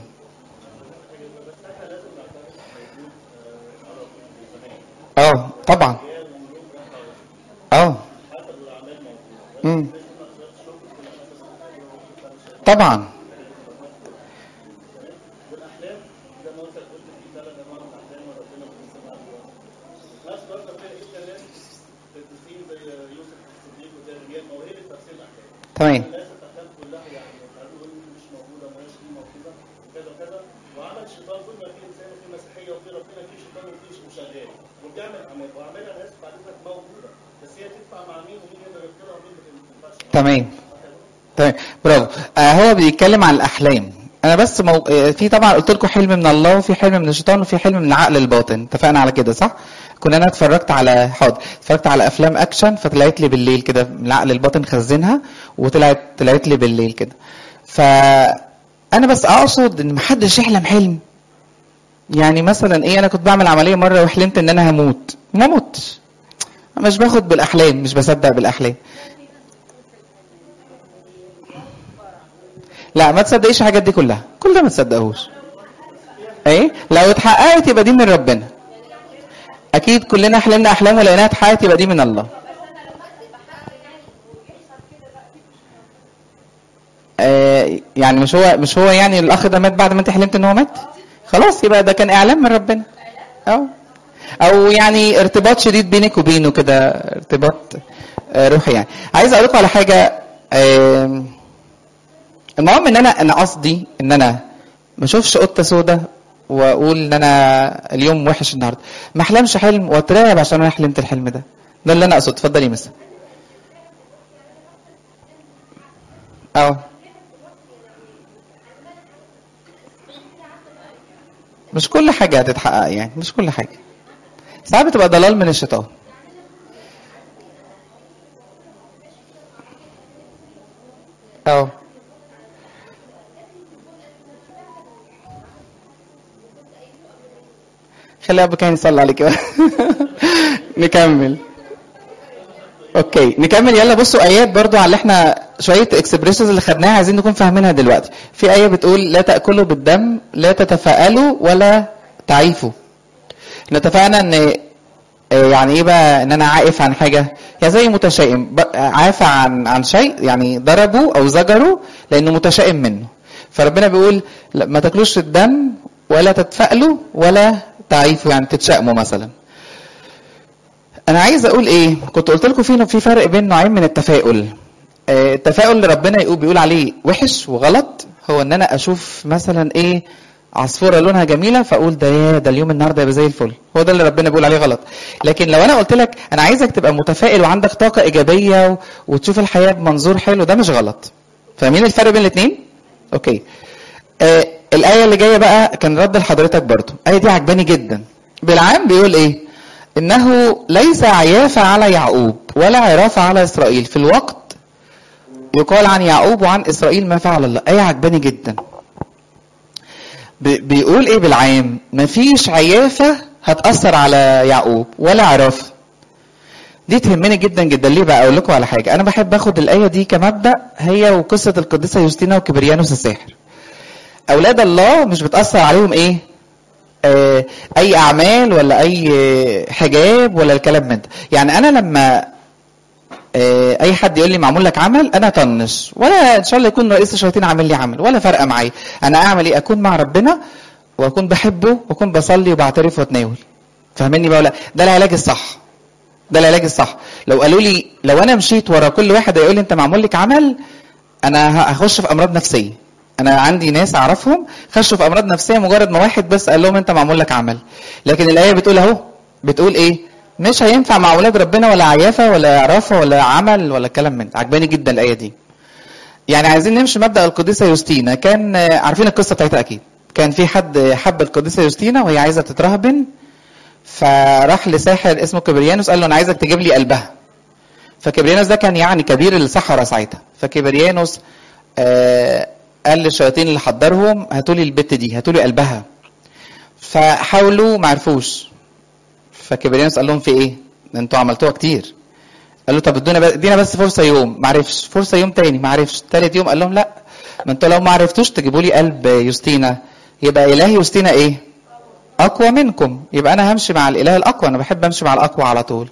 اه طبعا اه امم طبعا تمام تمام تمام برافو آه هو بيتكلم عن الاحلام انا بس مو... في طبعا قلت لكم حلم من الله وفي حلم من الشيطان وفي حلم من العقل الباطن اتفقنا على كده صح كنا انا اتفرجت على حاضر اتفرجت على افلام اكشن فطلعت لي بالليل كده من العقل الباطن خزنها وطلعت طلعت لي بالليل كده ف انا بس اقصد ان محدش يحلم حلم يعني مثلا ايه انا كنت بعمل عمليه مره وحلمت ان انا هموت ما متش مش باخد بالاحلام مش بصدق بالاحلام لا ما تصدقيش الحاجات دي كلها كل ده ما تصدقهوش ايه لو اتحققت يبقى دي من ربنا اكيد كلنا حلمنا احلام ولقيناها اتحققت يبقى دي من الله آه يعني مش هو مش هو يعني الاخ ده مات بعد ما انت حلمت ان هو مات خلاص يبقى ده كان اعلام من ربنا او او يعني ارتباط شديد بينك وبينه كده ارتباط آه روحي يعني عايز اقول لكم على حاجه آه المهم ان انا انا قصدي ان انا ما اشوفش قطه سودة واقول ان انا اليوم وحش النهارده ما احلمش حلم واترعب عشان انا حلمت الحلم ده ده اللي انا اقصد اتفضلي مثلا اه مش كل حاجه هتتحقق يعني مش كل حاجه ساعات بتبقى ضلال من الشيطان اه خلي ابو كان يصلي عليك بقى نكمل اوكي نكمل يلا بصوا ايات برضو على اللي احنا شويه اكسبريشنز اللي خدناها عايزين نكون فاهمينها دلوقتي في ايه بتقول لا تاكلوا بالدم لا تتفائلوا ولا تعيفوا احنا اتفقنا ان يعني ايه بقى ان انا عائف عن حاجه يعني زي متشائم عافى عن عن شيء يعني ضربه او زجره لانه متشائم منه فربنا بيقول ما تاكلوش الدم ولا تتفائلوا ولا تعيفوا يعني تتشائموا مثلا انا عايز اقول ايه كنت قلت لكم في في فرق بين نوعين من التفاؤل آه التفاؤل اللي ربنا يقول بيقول عليه وحش وغلط هو ان انا اشوف مثلا ايه عصفوره لونها جميله فاقول ده يا ده اليوم النهارده يبقى زي الفل هو ده اللي ربنا بيقول عليه غلط لكن لو انا قلت لك انا عايزك تبقى متفائل وعندك طاقه ايجابيه و... وتشوف الحياه بمنظور حلو ده مش غلط فاهمين الفرق بين الاثنين اوكي آه الآية اللي جاية بقى كان رد لحضرتك برضو الآية دي عجباني جدا بالعام بيقول إيه إنه ليس عيافة على يعقوب ولا عرافة على إسرائيل في الوقت يقال عن يعقوب وعن إسرائيل ما فعل الله آية عجباني جدا بيقول إيه بالعام مفيش عيافة هتأثر على يعقوب ولا عرافة دي تهمني جدا جدا ليه بقى اقول لكم على حاجه انا بحب اخد الايه دي كمبدا هي وقصه القديسه يوستينا وكبريانوس الساحر اولاد الله مش بتاثر عليهم ايه آه اي اعمال ولا اي حجاب ولا الكلام من ده يعني انا لما آه اي حد يقول لي معمول لك عمل انا طنش ولا ان شاء الله يكون رئيس الشياطين عامل لي عمل ولا فارقه معايا انا اعمل ايه اكون مع ربنا واكون بحبه واكون بصلي وبعترف واتناول فاهمني بقى ولا ده العلاج الصح ده العلاج الصح لو قالوا لي لو انا مشيت ورا كل واحد يقول لي انت معمول لك عمل انا هخش في امراض نفسيه انا عندي ناس اعرفهم خشوا في امراض نفسيه مجرد ما واحد بس قال لهم انت معمول لك عمل لكن الايه بتقول اهو بتقول ايه مش هينفع مع اولاد ربنا ولا عيافه ولا عرافه ولا عمل ولا كلام من ده عجباني جدا الايه دي يعني عايزين نمشي مبدا القديسه يوستينا كان آه، عارفين القصه بتاعتها اكيد كان في حد حب القديسه يوستينا وهي عايزه تترهبن فراح لساحر اسمه كبريانوس قال له انا عايزك تجيب لي قلبها فكبريانوس ده كان يعني كبير السحرة ساعتها فكبريانوس آه قال للشياطين اللي حضرهم هاتوا لي البت دي هاتوا لي قلبها فحاولوا ما عرفوش فكبريانوس قال لهم في ايه ده انتوا عملتوها كتير قال له طب ادونا بس ادينا بس فرصه يوم ما عرفش فرصه يوم تاني ما عرفش تالت يوم قال لهم لا ما انتوا لو ما عرفتوش تجيبوا لي قلب يوستينا يبقى اله يوستينا ايه اقوى منكم يبقى انا همشي مع الاله الاقوى انا بحب امشي مع الاقوى على طول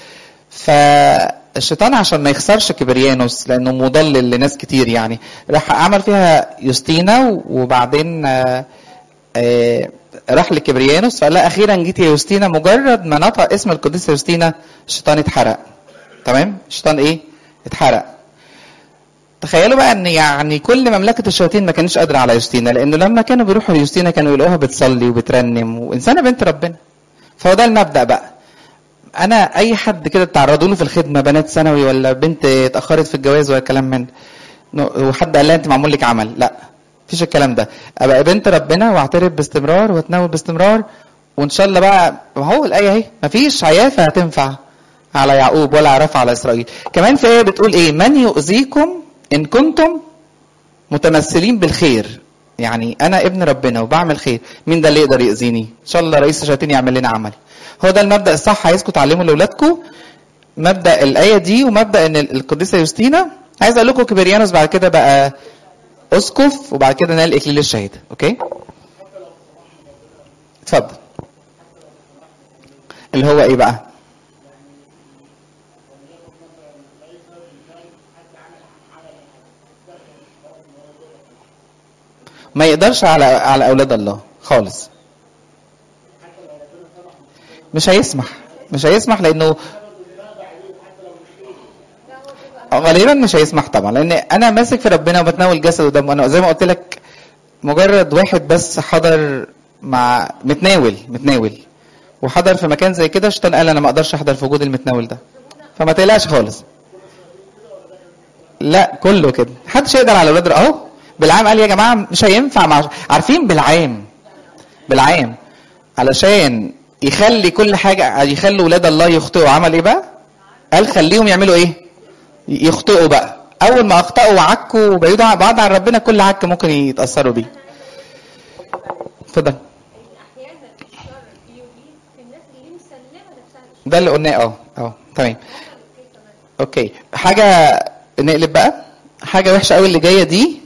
فالشيطان عشان ما يخسرش كبريانوس لانه مضلل لناس كتير يعني راح عمل فيها يوستينا وبعدين آه، آه، راح لكبريانوس فقال لها اخيرا جيت يا يوستينا مجرد ما نطق اسم القديسه يوستينا الشيطان اتحرق تمام الشيطان ايه اتحرق تخيلوا بقى ان يعني كل مملكه الشياطين ما كانتش قادره على يوستينا لانه لما كانوا بيروحوا ليوستينا كانوا يلاقوها بتصلي وبترنم وانسانه بنت ربنا فهو ده المبدا بقى انا اي حد كده تعرضوا له في الخدمه بنات ثانوي ولا بنت اتاخرت في الجواز ولا كلام من ده وحد قال لها انت معمول لك عمل لا مفيش الكلام ده ابقى بنت ربنا واعترف باستمرار واتناول باستمرار وان شاء الله بقى ما هو الايه اهي مفيش عيافه هتنفع على يعقوب ولا عرفه على اسرائيل كمان في ايه بتقول ايه من يؤذيكم ان كنتم متمثلين بالخير يعني انا ابن ربنا وبعمل خير مين ده اللي يقدر ياذيني ان شاء الله رئيس الشياطين يعمل لنا عمل هو ده المبدا الصح عايزكم تعلموا لاولادكم مبدا الايه دي ومبدا ان القديسه يوستينا عايز اقول لكم كبريانوس بعد كده بقى اسقف وبعد كده نال اكليل الشهاده اوكي اتفضل اللي هو ايه بقى ما يقدرش على على اولاد الله خالص مش هيسمح مش هيسمح لانه غالبا مش هيسمح طبعا لان انا ماسك في ربنا وبتناول جسد ودم وانا زي ما قلت لك مجرد واحد بس حضر مع متناول متناول وحضر في مكان زي كده الشيطان قال انا ما اقدرش احضر في وجود المتناول ده فما تقلقش خالص لا كله كده محدش يقدر على اولاد اهو بالعام قال يا جماعه مش هينفع مع عارفين بالعام بالعام علشان يخلي كل حاجه يخلي ولاد الله يخطئوا عمل ايه بقى؟ قال خليهم يعملوا ايه؟ يخطئوا بقى اول ما اخطاوا وعكوا وبعيدوا عن بعض عن ربنا كل عك ممكن يتاثروا بيه اتفضل احيانا الشر بيغيب في الناس اللي مسلمه نفسها للشر ده اللي قلناه اه اه تمام اوكي حاجه نقلب بقى حاجه وحشه قوي اللي جايه دي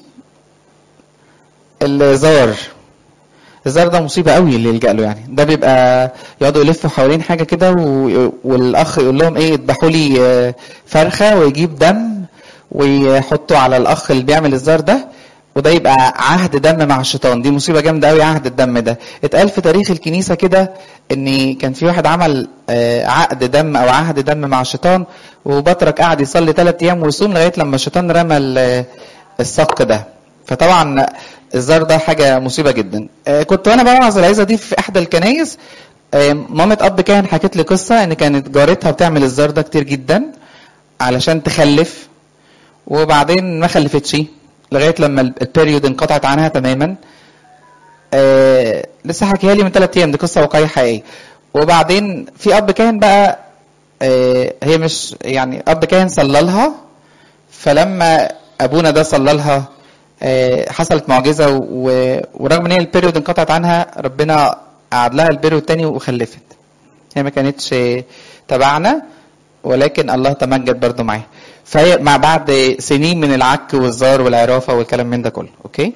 الزار الزار ده مصيبه قوي اللي يلجا له يعني ده بيبقى يقعدوا يلفوا حوالين حاجه كده و- والاخ يقول لهم ايه اذبحوا لي آه، فرخه ويجيب دم ويحطه على الاخ اللي بيعمل الزار ده وده يبقى عهد دم مع الشيطان دي مصيبه جامده قوي عهد الدم ده اتقال في تاريخ الكنيسه كده ان كان في واحد عمل آه، عقد دم او عهد دم مع الشيطان وبطرك قعد يصلي ثلاث ايام ويصوم لغايه لما الشيطان رمى ال- الصك ده فطبعا الزار ده حاجه مصيبه جدا آه، كنت وانا بوعظ العظه دي في احدى الكنايس آه، مامة اب كان حكت لي قصه ان كانت جارتها بتعمل الزار ده كتير جدا علشان تخلف وبعدين ما خلفتش لغايه لما ال- البيريود انقطعت عنها تماما آه لسه حكيها لي من ثلاث ايام دي قصه واقعيه حقيقيه وبعدين في اب كان بقى آه هي مش يعني اب كان صلى لها فلما ابونا ده صلى لها آه حصلت معجزه و- ورغم ان هي البيريود انقطعت عنها ربنا قعد لها البيريود تاني وخلفت هي ما كانتش آه، تبعنا ولكن الله تمجد برضو معاها فهي مع بعد سنين من العك والزار والعرافه والكلام من ده كله اوكي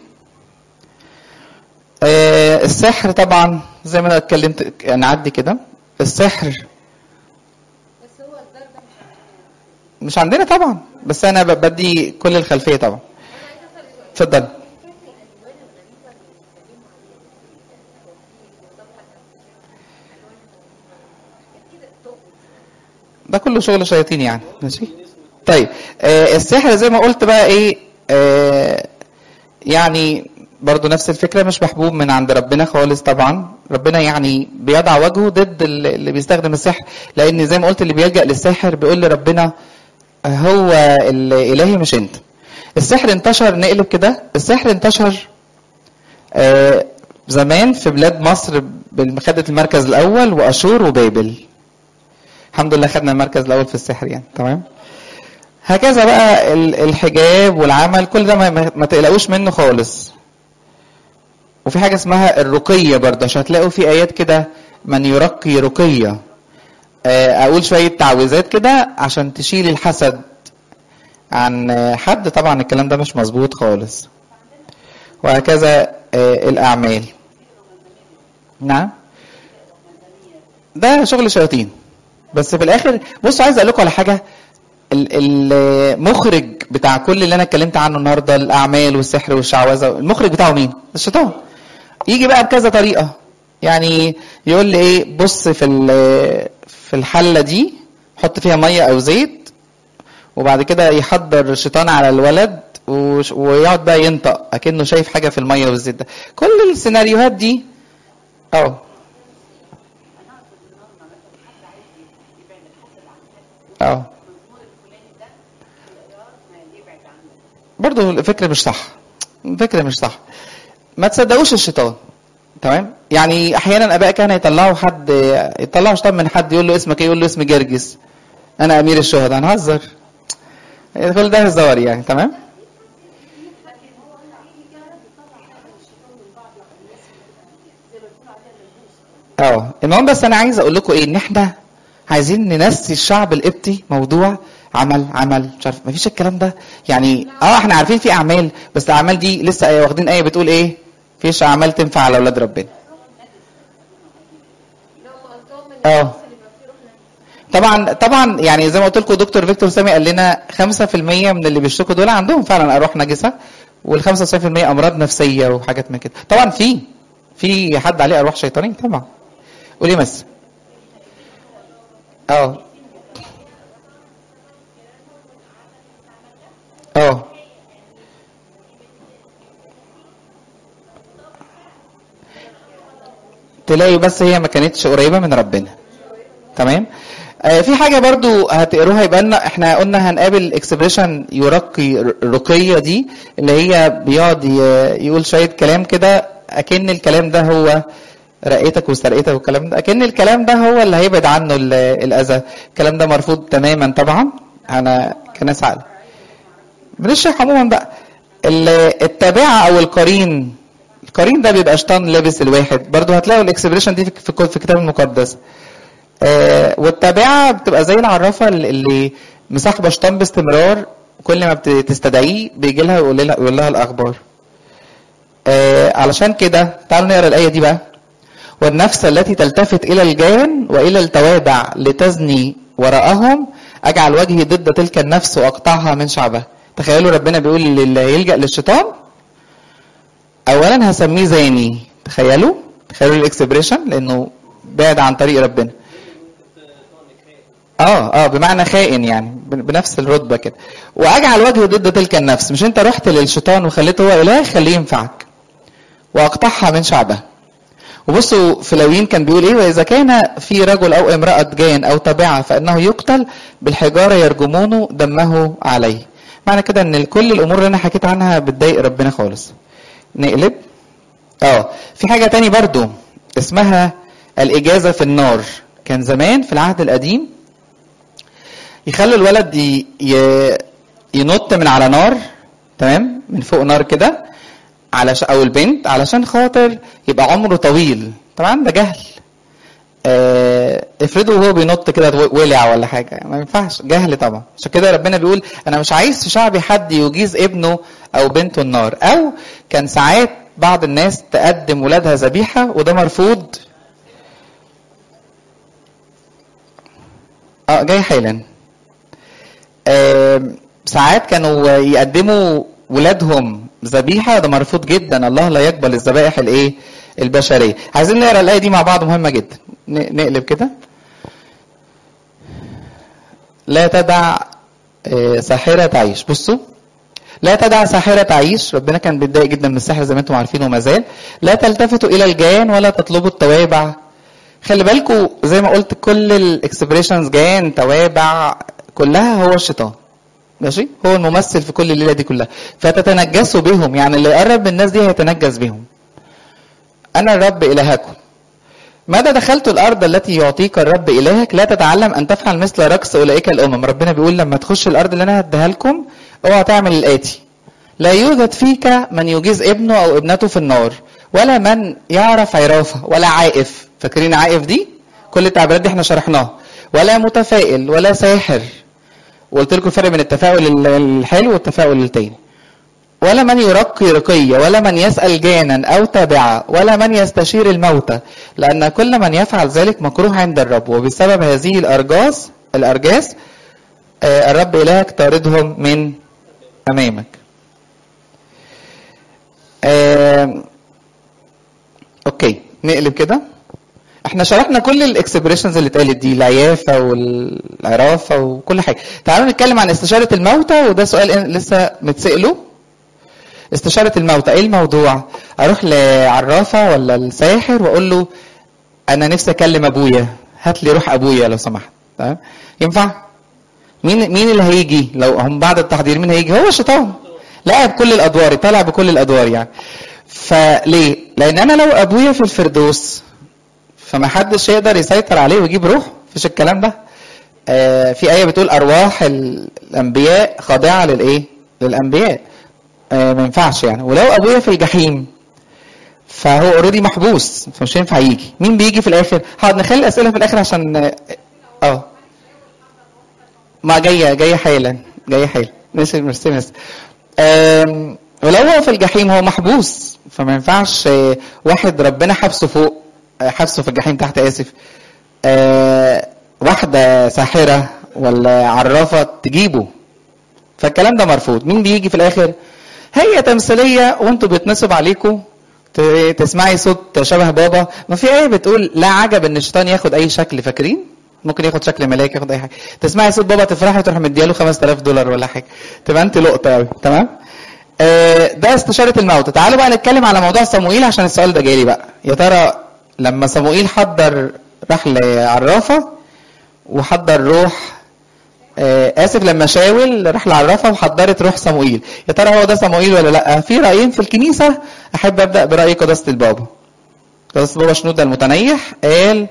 آه السحر طبعا زي ما انا اتكلمت نعدي كده السحر بس هو الدار ده مش مش عندنا طبعا بس انا ب- بدي كل الخلفيه طبعا اتفضل ده كله شغل شياطين يعني ماشي طيب آه السحر زي ما قلت بقى ايه آه يعني برضو نفس الفكرة مش محبوب من عند ربنا خالص طبعا ربنا يعني بيضع وجهه ضد اللي بيستخدم السحر لأن زي ما قلت اللي بيلجأ للساحر بيقول لربنا هو الإلهي مش أنت السحر انتشر نقلب كده السحر انتشر آه زمان في بلاد مصر خدت المركز الأول وأشور وبابل الحمد لله خدنا المركز الأول في السحر يعني تمام هكذا بقى الحجاب والعمل كل ده ما تقلقوش منه خالص وفي حاجة اسمها الرقية برضه عشان هتلاقوا في آيات كده من يرقي رقية أقول شوية تعويذات كده عشان تشيل الحسد عن حد طبعا الكلام ده مش مظبوط خالص وهكذا الأعمال نعم ده شغل شياطين بس في الآخر بصوا عايز أقول لكم على حاجة المخرج بتاع كل اللي انا اتكلمت عنه النهارده الاعمال والسحر والشعوذه المخرج بتاعه مين الشيطان يجي بقى بكذا طريقه يعني يقول لي ايه بص في في الحله دي حط فيها ميه او زيت وبعد كده يحضر الشيطان على الولد ويقعد بقى ينطق اكنه شايف حاجه في الميه والزيت ده كل السيناريوهات دي اه اه برضه الفكرة مش صح الفكرة مش صح ما تصدقوش الشيطان تمام يعني احيانا اباء كانوا يطلعوا حد يطلعوا شيطان من حد يقول له اسمك ايه يقول له اسمي جرجس انا امير الشهداء هنهزر كل ده هزار يعني تمام اه المهم بس انا عايز اقول لكم ايه ان احنا عايزين ننسي الشعب القبطي موضوع عمل عمل مش عارف مفيش الكلام ده يعني اه احنا عارفين في اعمال بس الاعمال دي لسه آية واخدين ايه بتقول ايه فيش اعمال تنفع على اولاد ربنا اه طبعا طبعا يعني زي ما قلت لكم دكتور فيكتور سامي قال لنا 5% من اللي بيشتكوا دول عندهم فعلا ارواح نجسه وال 95% امراض نفسيه وحاجات من كده طبعا في في حد عليه ارواح شيطانيه طبعا قولي بس اه اه تلاقي بس هي ما كانتش قريبه من ربنا تمام آه في حاجه برضو هتقروها يبقى لنا احنا قلنا هنقابل اكسبريشن يرقي الرقيه دي اللي هي بيقعد يقول شويه كلام كده اكن الكلام ده هو رقيتك وسرقتك والكلام ده اكن الكلام ده هو اللي هيبعد عنه الاذى الكلام ده مرفوض تماما طبعا انا كناس عقل بنشرح عموما بقى التابعه او القرين القرين ده بيبقى شيطان لابس الواحد برضو هتلاقوا الاكسبريشن دي في في الكتاب المقدس آه والتابعه بتبقى زي العرافه اللي مصاحبه شيطان باستمرار كل ما بتستدعيه بيجي لها يقول لها يقول لها الاخبار آه علشان كده تعالوا نقرا الايه دي بقى والنفس التي تلتفت الى الجان والى التوابع لتزني وراءهم اجعل وجهي ضد تلك النفس واقطعها من شعبها تخيلوا ربنا بيقول للي يلجا للشيطان اولا هسميه زاني تخيلوا تخيلوا الاكسبريشن لانه بعد عن طريق ربنا اه اه بمعنى خائن يعني بنفس الرتبه كده واجعل وجهه ضد تلك النفس مش انت رحت للشيطان وخليته هو اله خليه ينفعك واقطعها من شعبها وبصوا في لويين كان بيقول ايه واذا كان في رجل او امراه جان او تبعه فانه يقتل بالحجاره يرجمونه دمه عليه معنى كده ان كل الامور اللي انا حكيت عنها بتضايق ربنا خالص نقلب اه في حاجه تاني برضو اسمها الاجازه في النار كان زمان في العهد القديم يخلوا الولد ي... ي... ينط من على نار تمام من فوق نار كده علشان او البنت علشان خاطر يبقى عمره طويل طبعا ده جهل آه افرضوا وهو بينط كده ولع ولا حاجه ما ينفعش جهل طبعا عشان كده ربنا بيقول انا مش عايز في شعبي حد يجيز ابنه او بنته النار او كان ساعات بعض الناس تقدم ولادها ذبيحه وده مرفوض اه جاي حالا آه ساعات كانوا يقدموا ولادهم ذبيحه ده مرفوض جدا الله لا يقبل الذبائح الايه البشريه عايزين نقرا الايه دي مع بعض مهمه جدا نقلب كده لا تدع ساحرة تعيش بصوا لا تدع ساحرة تعيش ربنا كان بيتضايق جدا من السحر زي ما انتم عارفين وما زال لا تلتفتوا الى الجان ولا تطلبوا التوابع خلي بالكم زي ما قلت كل الاكسبريشنز جان توابع كلها هو الشيطان ماشي هو الممثل في كل الليله دي كلها فتتنجسوا بهم يعني اللي يقرب من الناس دي هيتنجس بهم انا الرب الهكم ماذا دخلت الارض التي يعطيك الرب الهك لا تتعلم ان تفعل مثل رقص اولئك الامم ربنا بيقول لما تخش الارض اللي انا هديها لكم اوعى تعمل الاتي لا يوجد فيك من يجيز ابنه او ابنته في النار ولا من يعرف عرافه ولا عائف فاكرين عائف دي كل التعبيرات دي احنا شرحناها ولا متفائل ولا ساحر وقلت لكم الفرق بين التفاؤل الحلو والتفاؤل التاني ولا من يرقي رقية ولا من يسأل جانا أو تابعة ولا من يستشير الموتى لأن كل من يفعل ذلك مكروه عند الرب وبسبب هذه الأرجاس الأرجاس آه، الرب إلهك طاردهم من أمامك آه، أوكي نقلب كده احنا شرحنا كل الاكسبريشنز اللي اتقالت دي العيافه والعرافه وكل حاجه تعالوا نتكلم عن استشاره الموتى وده سؤال لسه متسأله استشارة الموتى ايه الموضوع اروح لعرافة ولا الساحر واقول له انا نفسي اكلم ابويا هات لي روح ابويا لو سمحت تمام ينفع مين مين اللي هيجي لو هم بعد التحضير مين هيجي هو الشيطان لعب كل الادوار طلع بكل الادوار يعني فليه لان انا لو ابويا في الفردوس فما حدش يقدر يسيطر عليه ويجيب روح مفيش الكلام ده آه في ايه بتقول ارواح الانبياء خاضعه للايه للانبياء آه ما ينفعش يعني ولو ابويا في الجحيم فهو اوريدي محبوس فمش هينفع يجي مين بيجي في الاخر حاضر نخلي الاسئله في الاخر عشان اه آه. ما جايه جايه حالا جايه حالا ماشي ميرسي ميرسي آم، ولو هو في الجحيم هو محبوس فما ينفعش آه، واحد ربنا حبسه فوق آه، حبسه في الجحيم تحت اسف آه، واحده ساحره ولا عرافه تجيبه فالكلام ده مرفوض مين بيجي في الاخر هي تمثيليه وانتوا بيتنصب عليكم ت- تسمعي صوت شبه بابا ما في ايه بتقول لا عجب ان الشيطان ياخد اي شكل فاكرين ممكن ياخد شكل ملاك ياخد اي حاجه تسمعي صوت بابا تفرحي تروح مدياله 5000 دولار ولا حاجه تبقى انت لقطه قوي تمام آه، ده استشاره الموت تعالوا بقى نتكلم على موضوع صموئيل عشان السؤال ده جالي بقى يا ترى لما صموئيل حضر راح لعرافه وحضر روح آه، اسف لما شاول راح لعرافه وحضرت روح صموئيل يا ترى هو ده صموئيل ولا لا في رايين في الكنيسه احب ابدا براي قداسه البابا قداسه البابا شنوده المتنيح قال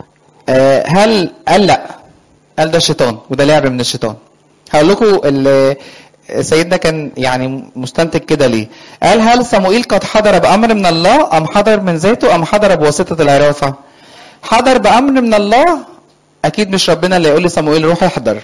آه، هل قال لا قال ده الشيطان وده لعب من الشيطان هقول لكم ال- سيدنا كان يعني مستنتج كده ليه قال هل صموئيل قد حضر بامر من الله ام حضر من ذاته ام حضر بواسطه العرافه حضر بامر من الله اكيد مش ربنا اللي يقول لي صموئيل روح احضر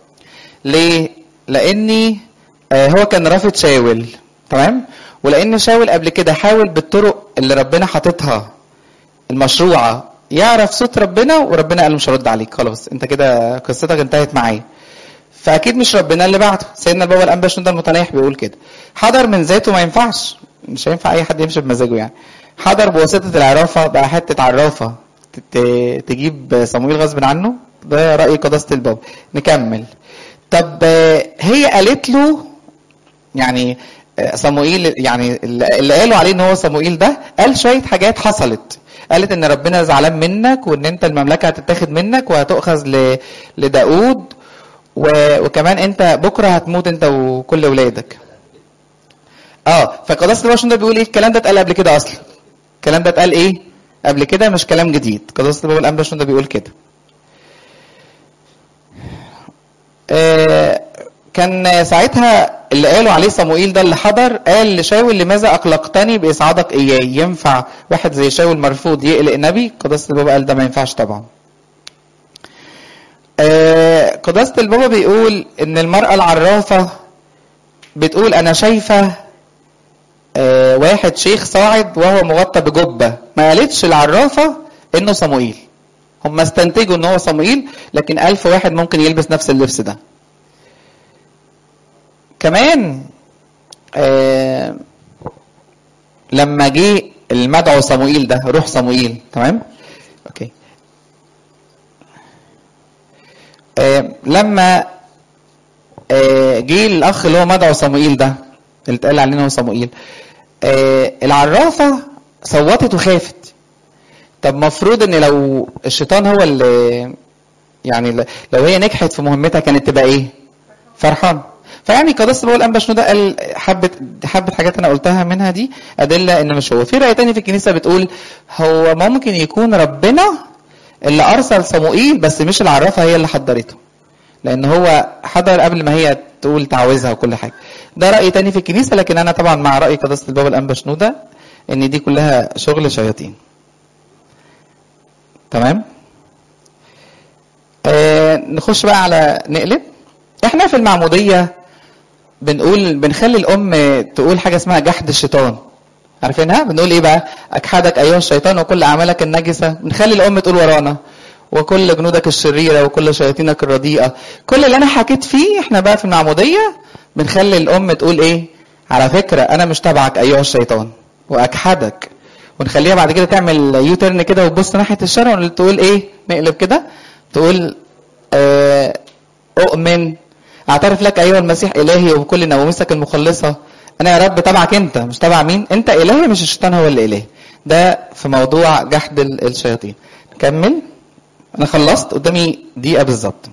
ليه لاني آه، هو كان رافض شاول تمام ولان شاول قبل كده حاول بالطرق اللي ربنا حاططها المشروعه يعرف صوت ربنا وربنا قال له مش هرد عليك خلاص انت كده قصتك انتهت معايا فاكيد مش ربنا اللي بعته سيدنا البابا الانبا شنودة المتنيح بيقول كده حضر من ذاته ما ينفعش مش هينفع اي حد يمشي بمزاجه يعني حضر بواسطه العرافه بقى حته عرافه ت- ت- تجيب صمويل غصب عنه ده راي قداسه البابا نكمل طب آه، هي قالت له يعني آه، صموئيل يعني اللي اللي قالوا عليه ان هو صموئيل ده قال شويه حاجات حصلت قالت ان ربنا زعلان منك وان انت المملكه هتتاخد منك وهتؤخذ ل- لداود و- وكمان انت بكره هتموت انت وكل اولادك اه فقداسه الباشا ده بيقول ايه الكلام ده اتقال قبل كده اصلا الكلام ده اتقال ايه قبل كده مش كلام جديد قداسه البابا الانبا ده بيقول كده آه، كان ساعتها اللي قالوا عليه صموئيل ده اللي حضر قال لشاول لماذا اقلقتني باصعادك اياه ينفع واحد زي شاول مرفوض يقلق نبي قداسه البابا قال ده ما ينفعش طبعا آه، قداسه البابا بيقول ان المراه العرافه بتقول انا شايفه آه، واحد شيخ صاعد وهو مغطى بجبه ما قالتش العرافه انه صموئيل هم استنتجوا ان هو صموئيل لكن ألف واحد ممكن يلبس نفس اللبس ده كمان آه لما جه المدعو صموئيل ده روح صموئيل تمام اوكي آه لما آه جه الاخ اللي هو مدعو صموئيل ده اللي اتقال علينا هو صموئيل آه العرافه صوتت وخافت طب مفروض ان لو الشيطان هو اللي يعني ل- لو هي نجحت في مهمتها كانت تبقى ايه فرحان فيعني قداسه بقول الانبا شنودة قال حبه حبه حاجات انا قلتها منها دي ادله ان مش هو في راي تاني في الكنيسه بتقول هو ممكن يكون ربنا اللي ارسل صموئيل بس مش العرافه هي اللي حضرته لان هو حضر قبل ما هي تقول تعويذها وكل حاجه ده راي تاني في الكنيسه لكن انا طبعا مع راي قداسه البابا الانبا شنودة ان دي كلها شغل شياطين تمام آه نخش بقى على نقلب احنا في المعموديه بنقول بنخلي الام تقول حاجه اسمها جحد الشيطان عارفينها بنقول ايه بقى اجحدك ايها الشيطان وكل اعمالك النجسه بنخلي الام تقول ورانا وكل جنودك الشريره وكل شياطينك الرديئه كل اللي انا حكيت فيه احنا بقى في المعموديه بنخلي الام تقول ايه على فكره انا مش تبعك ايها الشيطان واجحدك ونخليها بعد كده تعمل يو ترن كده وتبص ناحيه الشارع وتقول ايه نقلب كده تقول آه اؤمن اعترف لك ايها المسيح الهي وبكل نواميسك المخلصه انا يا رب تبعك انت مش تبع مين انت الهي مش الشيطان هو اللي اله ده في موضوع جحد ال- الشياطين نكمل انا خلصت قدامي دقيقه بالظبط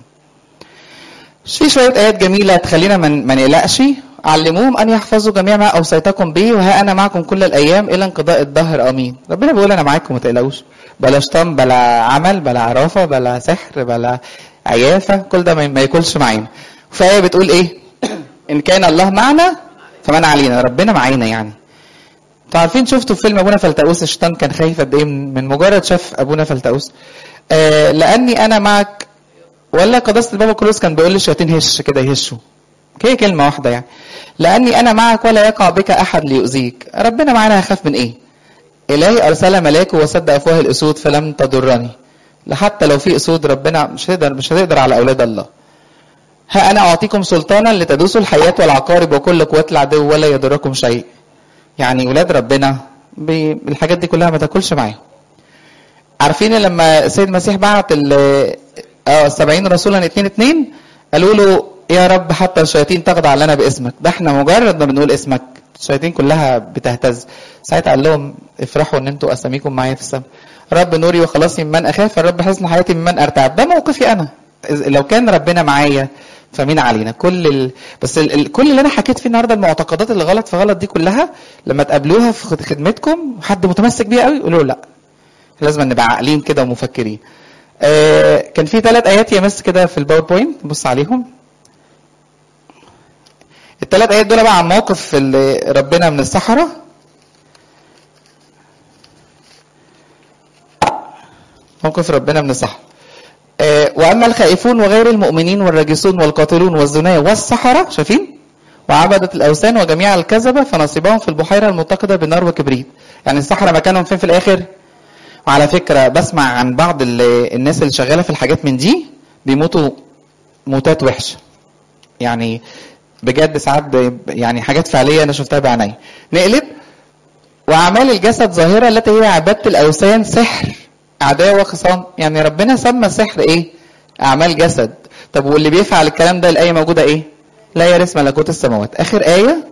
في شويه ايات جميله تخلينا من ما نقلقش علموهم ان يحفظوا جميع ما اوصيتكم به وها انا معكم كل الايام الى انقضاء الدهر امين ربنا بيقول انا معاكم ما تقلقوش بلا شيطان بلا عمل بلا عرافه بلا سحر بلا عيافه كل ده ما ما ياكلش معانا في ايه بتقول ايه ان كان الله معنا فمن علينا ربنا معانا يعني انتوا عارفين شفتوا في فيلم ابونا فلتأوس الشيطان كان خايف قد ايه من من مجرد شاف ابونا فلتأوس آه لاني انا معك ولا قداسه البابا كروس كان بيقول للشياطين هش كده يهشوا هي كلمه واحده يعني لاني انا معك ولا يقع بك احد ليؤذيك ربنا معانا هخاف من ايه الهي ارسل ملاكه وسد افواه الاسود فلم تضرني لحتى لو في اسود ربنا مش هيقدر مش هتقدر على اولاد الله ها انا اعطيكم سلطانا لتدوسوا الحياه والعقارب وكل قوات العدو ولا يضركم شيء يعني ولاد ربنا بي- الحاجات دي كلها ما تاكلش معاهم عارفين لما السيد المسيح بعت ال اه 70 رسولا اتنين اتنين قالوا له يا رب حتى الشياطين تخضع لنا باسمك ده احنا مجرد ما بنقول اسمك الشياطين كلها بتهتز ساعتها قال لهم افرحوا ان انتوا اساميكم معايا في السماء رب نوري وخلاصي ممن اخاف الرب حسن حياتي ممن ارتعب ده موقفي انا إذ- لو كان ربنا معايا فمين علينا كل ال... بس ال... ال... كل اللي انا حكيت فيه النهارده المعتقدات اللي غلط في غلط دي كلها لما تقابلوها في خد- خدمتكم حد متمسك بيها قوي قولوا له لا لازم نبقى عاقلين كده ومفكرين آه كان في ثلاث ايات يمس كده في الباوربوينت بص عليهم الثلاث ايات دول بقى عن موقف اللي ربنا من الصحراء موقف ربنا من الصحراء آه، واما الخائفون وغير المؤمنين والراجسون والقاتلون والزناة والسحرة شايفين وعبدة الاوثان وجميع الكذبة فنصيبهم في البحيرة المتقدة بنار وكبريت يعني السحرة مكانهم فين في الاخر وعلى فكرة بسمع عن بعض ال- الناس اللي شغالة في الحاجات من دي بيموتوا موتات وحشة يعني بجد ساعات ب- يعني حاجات فعلية انا شفتها بعيني نقلب واعمال الجسد ظاهرة التي هي عبادة الاوثان سحر عداوة خصام يعني ربنا سمى السحر ايه اعمال جسد طب واللي بيفعل الكلام ده الايه موجودة ايه لا يرث ملكوت السماوات اخر ايه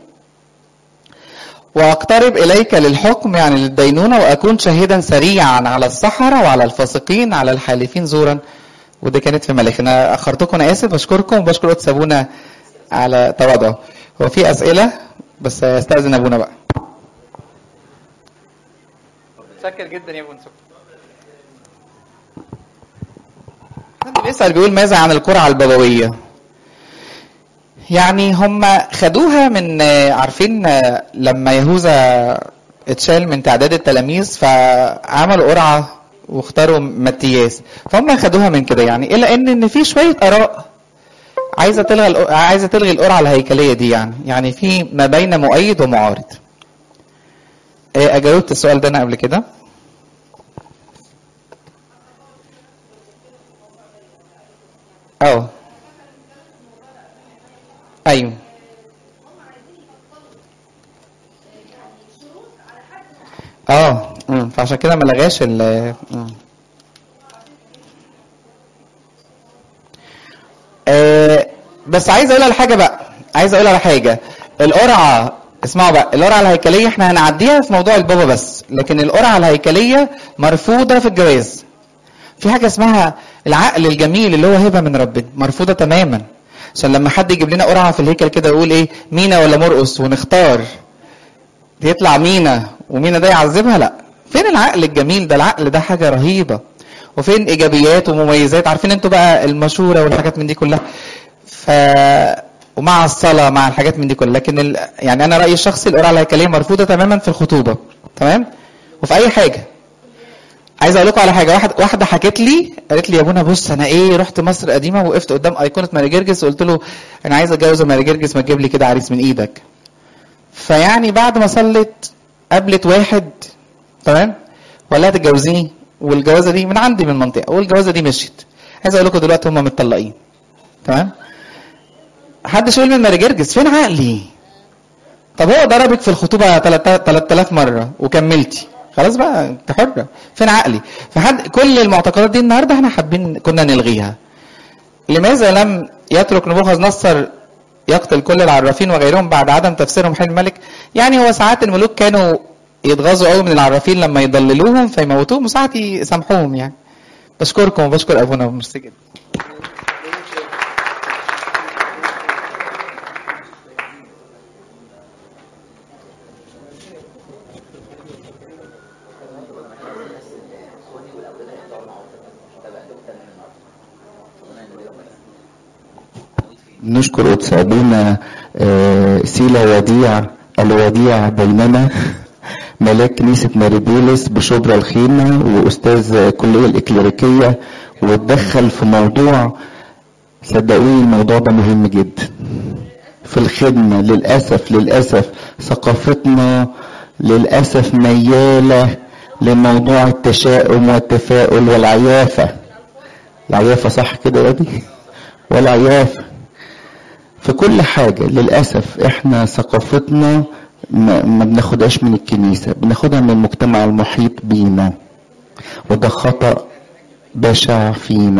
واقترب اليك للحكم يعني للدينونه واكون شاهدا سريعا على السحره وعلى الفاسقين على الحالفين زورا ودي كانت في ملاك انا اخرتكم انا اسف بشكركم وبشكر قدس ابونا على تواضعه هو في اسئله بس استاذن ابونا بقى شكر جدا يا ابو نسوك حد بيسأل بيقول ماذا عن القرعة البابوية يعني هم خدوها من آه، عارفين آه، لما يهوذا اتشال من تعداد التلاميذ فعملوا قرعة واختاروا متياس فهم خدوها من كده يعني الا ان ان في شويه اراء عايزه تلغي الق- عايزه تلغي القرعه الهيكليه دي يعني يعني في ما بين مؤيد ومعارض آه، اجاوبت السؤال ده انا قبل كده اه ايوه اه أمم، فعشان كده ما لغاش ال أمم. آه، بس عايز اقول على حاجه بقى عايز اقول على حاجه القرعه اسمعوا بقى القرعه الهيكليه احنا هنعديها في موضوع البابا بس لكن القرعه الهيكليه مرفوضه في الجواز في حاجه اسمها العقل الجميل اللي هو هبه من ربنا مرفوضه تماما عشان لما حد يجيب لنا قرعه في الهيكل كده يقول ايه مينا ولا مرقص ونختار يطلع مينا ومينا ده يعذبها لا فين العقل الجميل ده العقل ده حاجه رهيبه وفين ايجابيات ومميزات عارفين انتوا بقى المشوره والحاجات من دي كلها ف ومع الصلاه مع الحاجات من دي كلها لكن ال... يعني انا رايي الشخصي القرعه الهيكليه مرفوضه تماما في الخطوبه تمام وفي اي حاجه عايز اقول لكم على حاجه واحد واحده حكت لي قالت لي يا ابونا بص انا ايه رحت مصر قديمه وقفت قدام ايقونه ماري جرجس وقلت له انا عايز اتجوز ماري جرجس ما تجيب لي كده عريس من ايدك فيعني بعد ما صلت قابلت واحد تمام ولا هتتجوزيني والجوازه دي من عندي من المنطقه والجوازه دي مشيت عايز اقول لكم دلوقتي هم متطلقين تمام حدش يقول من ماري جرجس فين عقلي طب هو ضربك في الخطوبه 3000 مره وكملتي خلاص بقى انت حره فين عقلي فحد كل المعتقدات دي النهارده احنا حابين كنا نلغيها لماذا لم يترك نبوخذ نصر يقتل كل العرافين وغيرهم بعد عدم تفسيرهم حلم الملك يعني هو ساعات الملوك كانوا يتغاظوا قوي من العرافين لما يضللوهم فيموتوهم وساعات يسامحوهم يعني بشكركم وبشكر ابونا ميرسي جدا نشكر قدس أبونا آه، سيلا وديع الوديع بيننا ملاك كنيسة ماري بولس بشبرا الخيمة وأستاذ الكلية الإكليريكية واتدخل في موضوع صدقوني الموضوع ده مهم جدا في الخدمة للأسف للأسف ثقافتنا للأسف ميالة لموضوع التشاؤم والتفاؤل والعيافة العيافة صح كده يا دي والعيافة في كل حاجة للأسف احنا ثقافتنا ما, ما بناخدهاش من الكنيسة بناخدها من المجتمع المحيط بينا وده خطأ بشع فينا